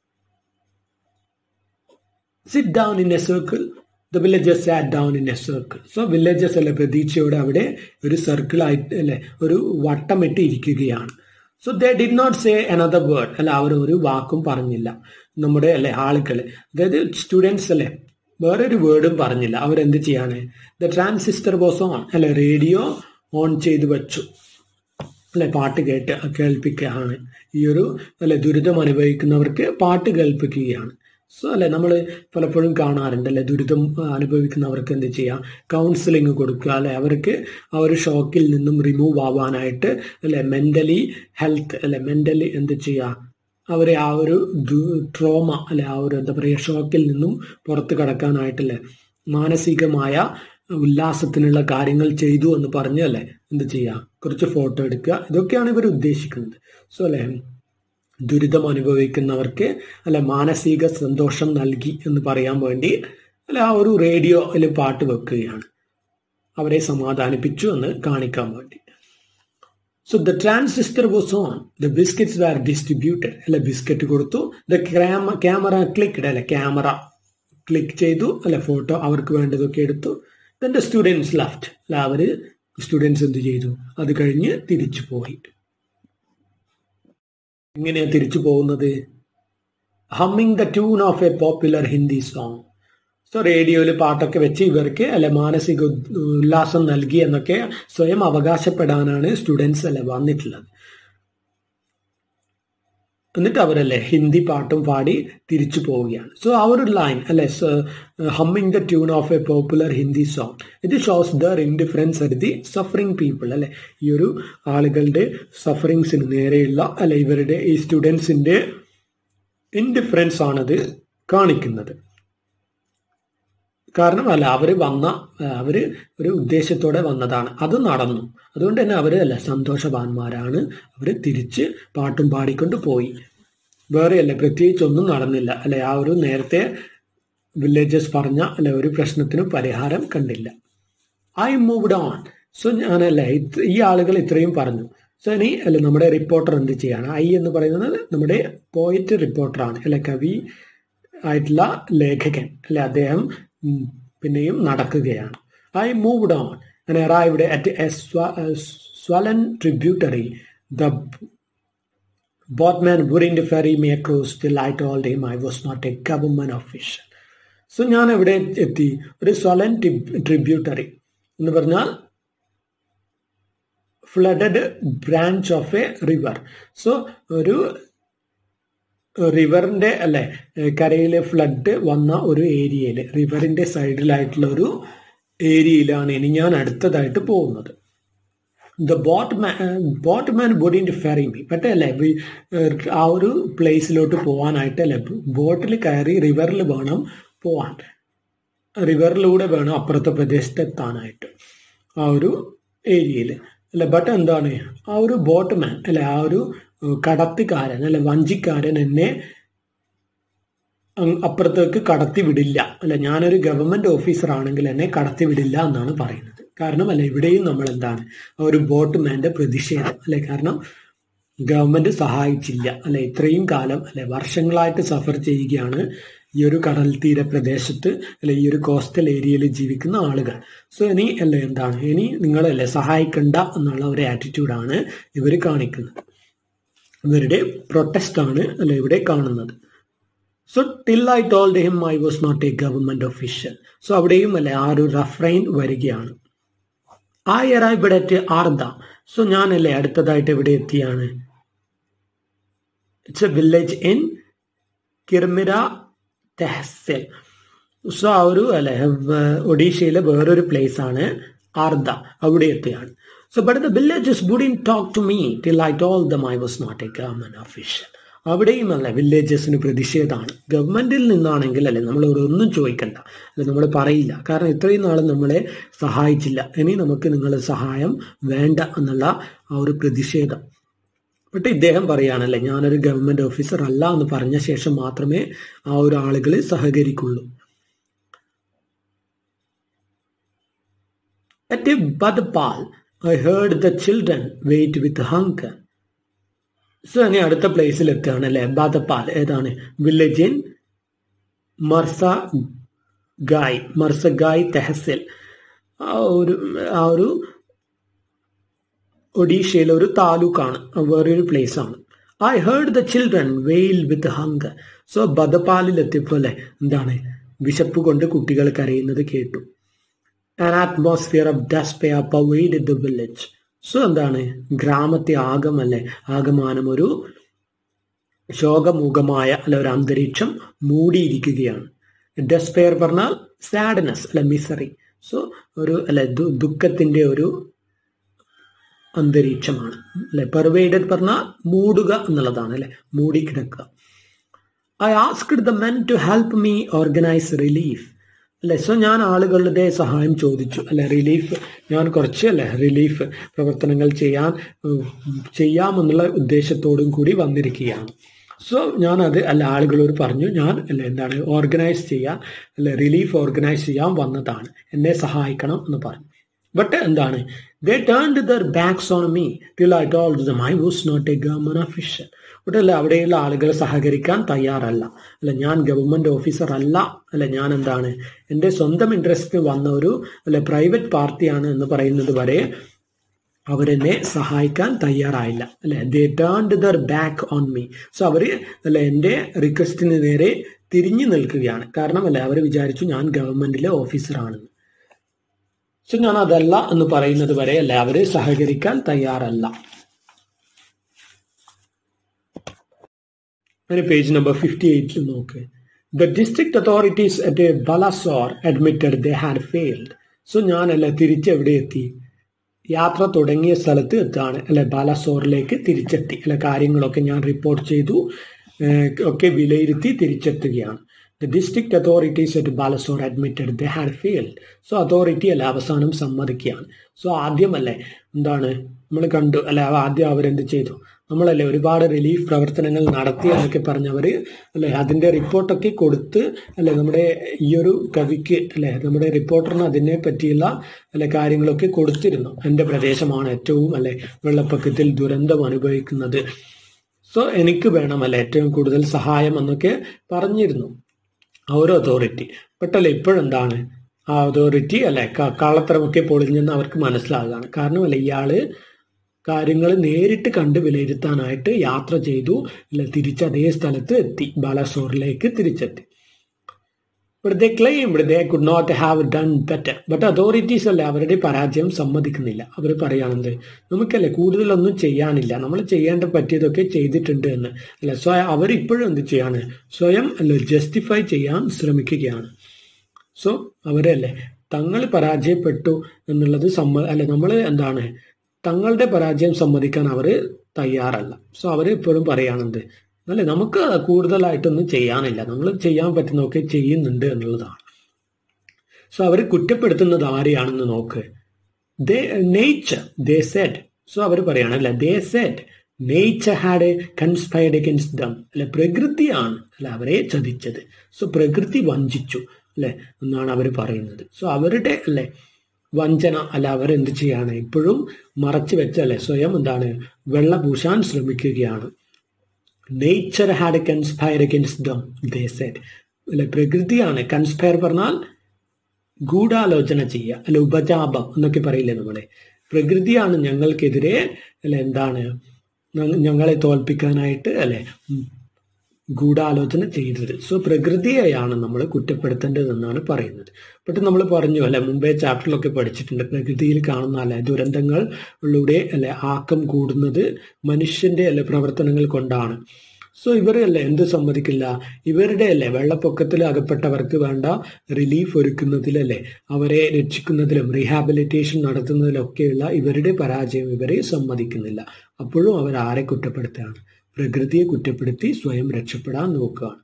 sit down in a circle the villagers sat down in a circle so villagers അല്ലെ പ്രതീക്ഷയോടെ അവിടെ ഒരു സർക്കിൾ ആയിട്ട് അല്ലെ ഒരു വട്ടമിട്ട് ഇരിക്കുകയാണ് so they did not say another word അല്ല അവർ ഒരു വാക്കും പറഞ്ഞില്ല നമ്മുടെ അല്ലെ ആളുകൾ അതായത് സ്റ്റുഡൻസ് അല്ലെ വേറൊരു വേർഡും പറഞ്ഞില്ല അവരെന്ത് ചെയ്യാണ് ദ ട്രാൻസിസ്റ്റർ വാസ് ഓൺ അല്ലെ റേഡിയോ ഓൺ ചെയ്ത് വെച്ചു അല്ലെ പാട്ട് കേട്ട് കേൾപ്പിക്കുകയാണ് ഈ ഒരു അല്ലെ ദുരിതം അനുഭവിക്കുന്നവർക്ക് പാട്ട് കേൾപ്പിക്കുകയാണ് സോ അല്ലെ നമ്മൾ പലപ്പോഴും കാണാറുണ്ട് അല്ലെ ദുരിതം അനുഭവിക്കുന്നവർക്ക് എന്ത് ചെയ്യാം കൗൺസിലിംഗ് കൊടുക്കുക അല്ലെ അവർക്ക് ആ ഒരു ഷോക്കിൽ നിന്നും റിമൂവ് ആവാനായിട്ട് അല്ലെ മെന്റലി ഹെൽത്ത് അല്ലെ മെന്റലി എന്ത് ചെയ്യുക അവരെ ആ ഒരു ട്രോമ അല്ലെ ആ ഒരു എന്താ പറയുക ഷോക്കിൽ നിന്നും പുറത്ത് കടക്കാനായിട്ടല്ലേ മാനസികമായ ഉല്ലാസത്തിനുള്ള കാര്യങ്ങൾ ചെയ്തു എന്ന് പറഞ്ഞ് അല്ലേ എന്ത് ചെയ്യുക കുറച്ച് ഫോട്ടോ എടുക്കുക ഇതൊക്കെയാണ് ഇവർ ഉദ്ദേശിക്കുന്നത് സോ അല്ലെ ദുരിതം അനുഭവിക്കുന്നവർക്ക് അല്ലെ മാനസിക സന്തോഷം നൽകി എന്ന് പറയാൻ വേണ്ടി അല്ലെ ആ ഒരു റേഡിയോയിൽ പാട്ട് വെക്കുകയാണ് അവരെ സമാധാനിപ്പിച്ചു എന്ന് കാണിക്കാൻ വേണ്ടി so the transistor was on the biscuits are distributed അല്ലെ ബിസ്ക്കറ്റ് കൊടുത്തു ദ ക്യാമറ ക്ലിക്ക്ഡ് അല്ലെ ക്യാമറ ക്ലിക്ക് ചെയ്തു അല്ലെ ഫോട്ടോ അവർക്ക് വേണ്ടതൊക്കെ എടുത്തു ദെൻ ദ സ്റ്റുഡൻസ് ലെഫ്റ്റ് അല്ല അവര് സ്റ്റുഡൻസ് എന്ത് ചെയ്തു അത് കഴിഞ്ഞ് തിരിച്ചു പോയി എങ്ങനെയാ തിരിച്ചു പോകുന്നത് humming the tune of a popular Hindi song so റേഡിയോയിൽ പാട്ടൊക്കെ വെച്ച് ഇവർക്ക് അല്ലെ മാനസിക ഉല്ലാസം നൽകി എന്നൊക്കെ സ്വയം അവകാശപ്പെടാനാണ് സ്റ്റുഡൻസ് അല്ലെ വന്നിട്ടുള്ളത് എന്നിട്ട് അവരല്ലേ ഹിന്ദി പാട്ടും പാടി തിരിച്ചു പോവുകയാണ് സോ ആ ഒരു ലൈൻ അല്ലെ humming the tune of a popular Hindi song ഇത് shows their indifference at the suffering people അല്ലെ ഈ ഒരു ആളുകളുടെ സഫറിങ്സിന് നേരെയുള്ള അല്ലെ ഇവരുടെ ഈ സ്റ്റുഡൻസിന്റെ ഇൻഡിഫറൻസ് ആണത് കാണിക്കുന്നത് കാരണം അല്ല അവർ വന്ന അവർ ഒരു ഉദ്ദേശത്തോടെ വന്നതാണ് അത് നടന്നു അതുകൊണ്ട് തന്നെ അവർ അല്ല സന്തോഷവാന്മാരാണ് അവർ തിരിച്ച് പാട്ടും പാടിക്കൊണ്ട് പോയി വേറെ അല്ല പ്രത്യേകിച്ച് ഒന്നും നടന്നില്ല അല്ലെ ആ ഒരു നേരത്തെ വില്ലേജസ് പറഞ്ഞ അല്ലെ ഒരു പ്രശ്നത്തിന് പരിഹാരം കണ്ടില്ല ഐ മൂവ്ഡ് ഓൺ സോ ഞാനല്ലേ ഈ ആളുകൾ ഇത്രയും പറഞ്ഞു സോ ഇനി അല്ലെ നമ്മുടെ റിപ്പോർട്ടർ എന്ത് ചെയ്യാണ് ഐ എന്ന് പറയുന്നത് നമ്മുടെ പോയിറ്റ് റിപ്പോർട്ടറാണ് അല്ലെ കവി ആയിട്ടുള്ള ലേഖകൻ അല്ലെ അദ്ദേഹം പിന്നെയും നടക്കുകയാണ് I moved on and arrived at a swollen tributary the boatman wouldn't ferry me across till I told him I was not a government official so ഞാൻ എവിടെ എത്തി ഒരു സ്വലൻ ട്രിബ്യൂട്ടറി എന്ന് പറഞ്ഞാൽ flooded branch of a river so ഒരു റിവറിന്റെ അല്ലെ കരയിലെ ഫ്ലഡ് വന്ന ഒരു ഏരിയയിൽ റിവറിന്റെ സൈഡിലായിട്ടുള്ള ഒരു ഏരിയയിലാണ് ഇനി ഞാൻ അടുത്തതായിട്ട് പോകുന്നത് the boat boatman wouldn't ferry me പക്ഷേ അല്ലേ ആ ഒരു പ്ലേസിലോട്ട് പോകാനായിട്ട് അല്ലെ ബോട്ടിൽ കയറി റിവറിൽ വേണം പോവാൻ റിവറിലൂടെ വേണം അപ്പുറത്തെ പ്രദേശത്ത് എത്താനായിട്ട് ആ ഒരു ഏരിയയിൽ അല്ലെ ബട്ട് എന്താണ് ആ ഒരു ബോട്ട് മാൻ അല്ലെ ആ ഒരു കടത്തുകാരൻ അല്ലെ വഞ്ചിക്കാരൻ എന്നെ അപ്പുറത്തേക്ക് കടത്തി വിടില്ല അല്ല ഞാനൊരു ഗവൺമെന്റ് ഓഫീസർ ആണെങ്കിൽ എന്നെ കടത്തി വിടില്ല എന്നാണ് പറയുന്നത് കാരണം അല്ല ഇവിടെയും നമ്മൾ എന്താണ് ഒരു ബോട്ട്മാന്റെ പ്രതിഷേധം അല്ലെ കാരണം ഗവൺമെന്റ് സഹായിച്ചില്ല അല്ലെ ഇത്രയും കാലം അല്ലെ വർഷങ്ങളായിട്ട് സഫർ ചെയ്യുകയാണ് ഈ ഒരു കടൽ തീര പ്രദേശത്ത് അല്ലെ ഈ ഒരു കോസ്റ്റൽ ഏരിയയിൽ ജീവിക്കുന്ന ആളുകൾ സോ ഇനി അല്ലെ എന്താണ് ഇനി നിങ്ങളല്ലേ സഹായിക്കണ്ട എന്നുള്ള ഒരു ആറ്റിറ്റ്യൂഡാണ് ഇവർ കാണിക്കുന്നത് ഇവരുടെ പ്രൊട്ടസ്റ്റ് ആണ് അല്ലെ ഇവിടെ കാണുന്നത് so till I told him I was not a government official so അവിടെയും അല്ലെ ആ ഒരു റഫ്രൈൻ വരികയാണ് ആ അറൈവ്ഡ് അറ്റ് ആർദ സോ ഞാനല്ലേ അടുത്തതായിട്ട് എവിടെ എത്തിയാണ് it's a village in Kirmira tehsil so ആ ഒരു അല്ലെ ഒഡീഷയിലെ വേറൊരു പ്ലേസ് ആണ് ആർദ അവിടെ എത്തിയാണ് so but the villagers wouldn't talk to me till I told them I was not a government official അവിടെയും അല്ല വില്ലേജസിന് പ്രതിഷേധമാണ് ഗവൺമെന്റിൽ നിന്നാണെങ്കിൽ അല്ലെ നമ്മൾ ഒന്നും ചോദിക്കണ്ട അല്ലെ നമ്മൾ പറയില്ല കാരണം ഇത്രയും നാൾ നമ്മളെ സഹായിച്ചില്ല ഇനി നമുക്ക് നിങ്ങളുടെ സഹായം വേണ്ട എന്നുള്ള ആ ഒരു പ്രതിഷേധം പക്ഷെ ഇദ്ദേഹം പറയുകയാണല്ലേ ഞാനൊരു ഗവൺമെന്റ് ഓഫീസർ അല്ല എന്ന് പറഞ്ഞ ശേഷം മാത്രമേ ആ ഒരു ആളുകൾ സഹകരിക്കുള്ളൂ At a Badpal, I heard the children wait with hunger. So അങ്ങനെ അടുത്ത പ്ലേസിൽ എത്തുകയാണ് അല്ലെ ബാദപ്പാൽ ഏതാണ് വില്ലേജ് ഇൻ മർസ ഗായ് മർസ ഗായ് തെഹസിൽ ആ ഒരു ആ ഒരു ഒഡീഷയിലെ ഒരു താലൂക്കാണ് വേറൊരു പ്ലേസ് ആണ് ഐ ഹേർഡ് ദ ചിൽഡ്രൻ വെയിൽ വിത്ത് ഹങ്കർ സോ ബദപാലിലെത്തിയപ്പോലെ എന്താണ് വിശപ്പ് കൊണ്ട് കുട്ടികൾ കരയുന്നത് കേട്ടു an atmosphere of despair pervaded the village so എന്താണ് ഗ്രാമത്തെ ആകമല്ലേ ആകമാനം ഒരു ശോകമുഖമായ അല്ല ഒരു അന്തരീക്ഷം മൂടിയിരിക്കുകയാണ് ഡെസ്പെയർ പറഞ്ഞാൽ സാഡ്നെസ് അല്ല മിസറി സോ ഒരു അല്ലെ ദുഃഖത്തിന്റെ ഒരു അന്തരീക്ഷമാണ് അല്ലെ പെർവേഡഡ് പറഞ്ഞാൽ മൂടുക എന്നുള്ളതാണ് അല്ലെ മൂടി കിടക്കുക I asked the men to help me organise relief അല്ലെ സോ ഞാൻ ആളുകളുടെ സഹായം ചോദിച്ചു അല്ലെ റിലീഫ് ഞാൻ കുറച്ച് അല്ലെ റിലീഫ് പ്രവർത്തനങ്ങൾ ചെയ്യാൻ ചെയ്യാമെന്നുള്ള ഉദ്ദേശത്തോടും കൂടി വന്നിരിക്കുകയാണ് സോ ഞാൻ അത് അല്ല ആളുകളോട് പറഞ്ഞു ഞാൻ അല്ല എന്താണ് ഓർഗനൈസ് ചെയ്യാൻ അല്ലെ റിലീഫ് ഓർഗനൈസ് ചെയ്യാൻ വന്നതാണ് എന്നെ സഹായിക്കണം എന്ന് പറഞ്ഞു ബട്ട് എന്താണ് they turn their backs on me till I told them I was not a government official ഇവിടെ അവിടെയുള്ള ആളുകൾ സഹകരിക്കാൻ തയ്യാറല്ല അല്ല ഞാൻ ഗവൺമെന്റ് ഓഫീസർ അല്ല അല്ല ഞാൻ എന്താണ് എൻ്റെ സ്വന്തം ഇൻട്രസ്റ്റ് വന്ന ഒരു അല്ലെ പ്രൈവറ്റ് പാർട്ടിയാണ് എന്ന് പറയുന്നത് വരെ അവരെന്നെ സഹായിക്കാൻ തയ്യാറായില്ല അല്ലെ they turned their back on me so അവർ അല്ലെ എൻ്റെ റിക്വസ്റ്റിന് നേരെ തിരിഞ്ഞു നിൽക്കുകയാണ് കാരണം അല്ലെ അവർ വിചാരിച്ചു ഞാൻ ഗവൺമെന്റിലെ ഓഫീസറാണെന്ന് സോ ഞാൻ അതല്ല എന്ന് പറയുന്നത് വരെ അല്ലെ അവര് സഹകരിക്കാൻ തയ്യാറല്ല അങ്ങനെ പേജ് നമ്പർ ഫിഫ്റ്റി എയ്റ്റിൽ നോക്ക് the district authorities at Balasore admitted they had failed so ഞാനല്ല തിരിച്ചെവിടെ എത്തി യാത്ര തുടങ്ങിയ സ്ഥലത്ത് എത്താണ് അല്ലെ ബാലസോറിലേക്ക് തിരിച്ചെത്തി അല്ലെ കാര്യങ്ങളൊക്കെ ഞാൻ റിപ്പോർട്ട് ചെയ്തു ഒക്കെ വിലയിരുത്തി തിരിച്ചെത്തുകയാണ് the district authorities at Balasore admitted they had failed so authority അല്ല അവസാനം സമ്മതിക്കുകയാണ് സോ ആദ്യമല്ലേ എന്താണ് നമ്മൾ കണ്ടു അല്ലെ ആദ്യം അവരെന്ത് ചെയ്തു നമ്മളല്ലേ ഒരുപാട് റിലീഫ് പ്രവർത്തനങ്ങൾ നടത്തി എന്നൊക്കെ പറഞ്ഞവര് അല്ലെ അതിന്റെ റിപ്പോർട്ടൊക്കെ കൊടുത്ത് അല്ലെ നമ്മുടെ ഈ ഒരു കവിക്ക് അല്ലെ നമ്മുടെ റിപ്പോർട്ടറിന് അതിനെ പറ്റിയുള്ള അല്ലെ കാര്യങ്ങളൊക്കെ കൊടുത്തിരുന്നു എൻ്റെ പ്രദേശമാണ് ഏറ്റവും അല്ലെ വെള്ളപ്പൊക്കത്തിൽ ദുരന്തം അനുഭവിക്കുന്നത് സോ എനിക്ക് വേണം അല്ലെ ഏറ്റവും കൂടുതൽ സഹായം എന്നൊക്കെ പറഞ്ഞിരുന്നു ആ ഒരു അതോറിറ്റി പെട്ടല്ലേ ഇപ്പോഴെന്താണ് ആ അതോറിറ്റി അല്ലെ കള്ളത്തരമൊക്കെ പൊളിഞ്ഞെന്ന് അവർക്ക് മനസ്സിലാകുകയാണ് കാരണം അല്ലെ ഇയാള് കാര്യങ്ങൾ നേരിട്ട് കണ്ട് വിലയിരുത്താനായിട്ട് യാത്ര ചെയ്തു അല്ല തിരിച്ച് അതേ സ്ഥലത്ത് എത്തി ബാലാസോറിലേക്ക് തിരിച്ചെത്തി but they claimed they could not have done better but authorities അല്ലേ അവരുടെ പരാജയം സമ്മതിക്കുന്നില്ല അവർ പറയുകയാണെന്ത് നമുക്കല്ലേ കൂടുതലൊന്നും ചെയ്യാനില്ല നമ്മൾ ചെയ്യേണ്ട പറ്റിയതൊക്കെ ചെയ്തിട്ടുണ്ട് എന്ന് അല്ല സ്വയം അവരിപ്പോഴും എന്ത് ചെയ്യാണ് സ്വയം അല്ല ജസ്റ്റിഫൈ ചെയ്യാൻ ശ്രമിക്കുകയാണ് സോ അവരല്ലേ തങ്ങൾ പരാജയപ്പെട്ടു എന്നുള്ളത് സമ്മ അല്ലെ നമ്മൾ എന്താണ് തങ്ങളുടെ പരാജയം സമ്മതിക്കാൻ അവർ തയ്യാറല്ല സോ അവർ ഇപ്പോഴും പറയുകയാണെന്ത് അല്ലെ നമുക്ക് കൂടുതലായിട്ടൊന്നും ചെയ്യാനില്ല നമ്മൾ ചെയ്യാൻ പറ്റുന്നതൊക്കെ ചെയ്യുന്നുണ്ട് എന്നുള്ളതാണ് സോ അവർ കുറ്റപ്പെടുത്തുന്നത് ആരെയാണെന്ന് നോക്ക് they nature they said so അവർ പറയാണ് അല്ലെ they said nature had conspired against them അല്ലെ പ്രകൃതിയാണ് അല്ലെ അവരെ ചതിച്ചത് സോ പ്രകൃതി വഞ്ചിച്ചു അല്ലെ എന്നാണ് അവർ പറയുന്നത് സോ അവരുടെ അല്ലെ വഞ്ചന അല്ല അവരെന്ത് ചെയ്യാണ് ഇപ്പോഴും മറച്ചു വെച്ചല്ലേ സ്വയം എന്താണ് വെള്ള പൂശാൻ ശ്രമിക്കുകയാണ് nature had conspire against them they said അല്ലെ പ്രകൃതിയാണ് കൺസ്പയർ പറഞ്ഞാൽ ഗൂഢാലോചന ചെയ്യുക അല്ലെ ഉപജാപം എന്നൊക്കെ പറയില്ലേ നമ്മളെ പ്രകൃതിയാണ് ഞങ്ങൾക്കെതിരെ അല്ലെ എന്താണ് ഞങ്ങളെ തോൽപ്പിക്കാനായിട്ട് അല്ലെ ഗൂഢാലോചന ചെയ്തത് സോ പ്രകൃതിയെയാണ് നമ്മൾ കുറ്റപ്പെടുത്തേണ്ടതെന്നാണ് പറയുന്നത് ബട്ട് നമ്മൾ പറഞ്ഞു അല്ലെ മുമ്പേ ചാപ്റ്ററിലൊക്കെ പഠിച്ചിട്ടുണ്ട് പ്രകൃതിയിൽ കാണുന്ന അല്ലെ ദുരന്തങ്ങളിലൂടെ അല്ലെ ആക്കം കൂടുന്നത് മനുഷ്യന്റെ അല്ലെ പ്രവർത്തനങ്ങൾ കൊണ്ടാണ് സോ ഇവരല്ലേ എന്ത് സമ്മതിക്കില്ല ഇവരുടെ അല്ലേ വെള്ളപ്പൊക്കത്തിൽ അകപ്പെട്ടവർക്ക് വേണ്ട റിലീഫ് ഒരുക്കുന്നതിലല്ലേ അവരെ രക്ഷിക്കുന്നതിലും റീഹാബിലിറ്റേഷൻ നടത്തുന്നതിലൊക്കെയുള്ള ഇവരുടെ പരാജയം ഇവരെ സമ്മതിക്കുന്നില്ല അപ്പോഴും അവർ ആരെ കുറ്റപ്പെടുത്തുകയാണ് പ്രകൃതിയെ കുറ്റപ്പെടുത്തി സ്വയം രക്ഷപ്പെടാൻ നോക്കുകയാണ്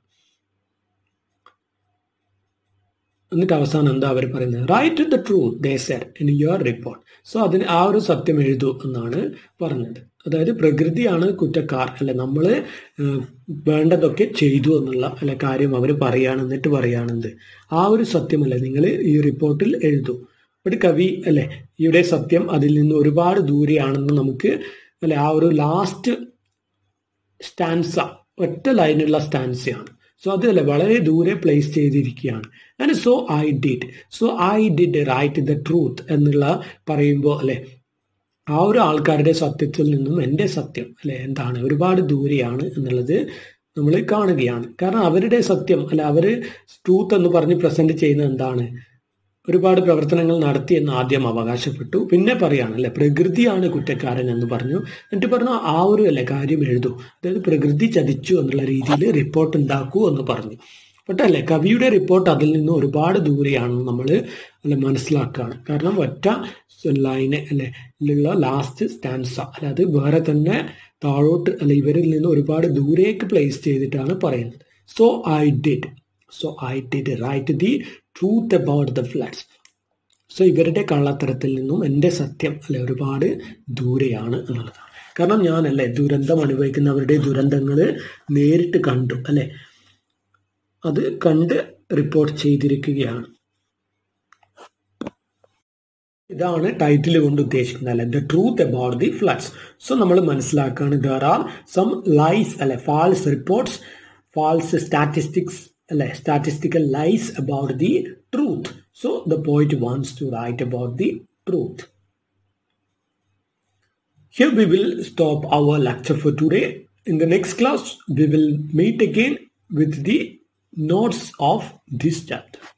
എന്നിട്ട് അവസാനം എന്താ അവർ പറയുന്നത് write the truth they said in your report so അതിന് ആ ഒരു സത്യം എഴുതൂ എന്നാണ് പറഞ്ഞത് അതായത് പ്രകൃതിയാണ് കുറ്റക്കാർ അല്ലെ നമ്മൾ വേണ്ടതൊക്കെ ചെയ്തു എന്നുള്ള അല്ലെ കാര്യം അവർ പറയാണ് എന്നിട്ട് പറയാണെന്ത് ആ ഒരു സത്യമല്ലേ നിങ്ങൾ ഈ റിപ്പോർട്ടിൽ എഴുതൂ ഒരു കവി അല്ലെ ഇവിടെ സത്യം അതിൽ നിന്ന് ഒരുപാട് ദൂരെയാണെന്ന് നമുക്ക് അല്ലെ ആ ഒരു ലാസ്റ്റ് സ്റ്റാൻസ ഒറ്റ ലൈനുള്ള സ്റ്റാൻസയാണ് സോ അതല്ലേ വളരെ ദൂരെ പ്ലേസ് ചെയ്തിരിക്കുകയാണ് and so I did so I did write the truth എന്നുള്ള പറയുമ്പോൾ അല്ലെ ആ ഒരു ആൾക്കാരുടെ സത്യത്തിൽ നിന്നും എൻ്റെ സത്യം അല്ലെ എന്താണ് ഒരുപാട് ദൂരെയാണ് എന്നുള്ളത് നമ്മൾ കാണുകയാണ് കാരണം അവരുടെ സത്യം അല്ല അവർ ട്രൂത്ത് എന്ന് പറഞ്ഞ് പ്രസന്റ് ചെയ്യുന്നത് എന്താണ് ഒരുപാട് പ്രവർത്തനങ്ങൾ നടത്തി എന്ന് ആദ്യം അവകാശപ്പെട്ടു പിന്നെ പറയാണ് അല്ലെ പ്രകൃതിയാണ് കുറ്റക്കാരൻ എന്ന് പറഞ്ഞു എന്നിട്ട് പറഞ്ഞു ആ ഒരു അല്ലെ കാര്യം എഴുതൂ അതായത് പ്രകൃതി ചതിച്ചു എന്നുള്ള രീതിയിൽ റിപ്പോർട്ട് ഉണ്ടാക്കൂ എന്ന് പറഞ്ഞു ബട്ട് അല്ലെ കവിയുടെ റിപ്പോർട്ട് അതിൽ നിന്ന് ഒരുപാട് ദൂരെയാണെന്ന് നമ്മൾ അല്ലെ മനസ്സിലാക്കുകയാണ് കാരണം ഒറ്റ ലൈന് അല്ലെ ഉള്ള ലാസ്റ്റ് സ്റ്റാൻസ അല്ലെ അത് വേറെ തന്നെ താഴോട്ട് അല്ലെ ഇവരിൽ നിന്ന് ഒരുപാട് ദൂരേക്ക് പ്ലേസ് ചെയ്തിട്ടാണ് പറയുന്നത് so I did so I did write the truth about the floods so ഇവരുടെ കള്ളത്തരത്തിൽ നിന്നും എൻ്റെ സത്യം അല്ലെ ഒരുപാട് ദൂരെയാണ് എന്നുള്ളതാണ് കാരണം ഞാനല്ലേ ദുരന്തം അനുഭവിക്കുന്നവരുടെ ദുരന്തങ്ങൾ നേരിട്ട് കണ്ടു അല്ലെ അത് കണ്ട് റിപ്പോർട്ട് ചെയ്തിരിക്കുകയാണ് ഇതാണ് ടൈറ്റിൽ കൊണ്ട് ഉദ്ദേശിക്കുന്നത് അല്ലെ the truth about the floods so നമ്മൾ മനസ്സിലാക്കുകയാണ് ദർ ആർ സം ലൈസ് അല്ലെ ഫാൾസ് റിപ്പോർട്ട്സ് ഫാൾസ് സ്റ്റാറ്റിസ്റ്റിക്സ് അല്ലെ statistical lies about the truth so the point wants to write about the truth Here we will stop our lecture for today. In the next class, we will meet again with the notes of this chapter.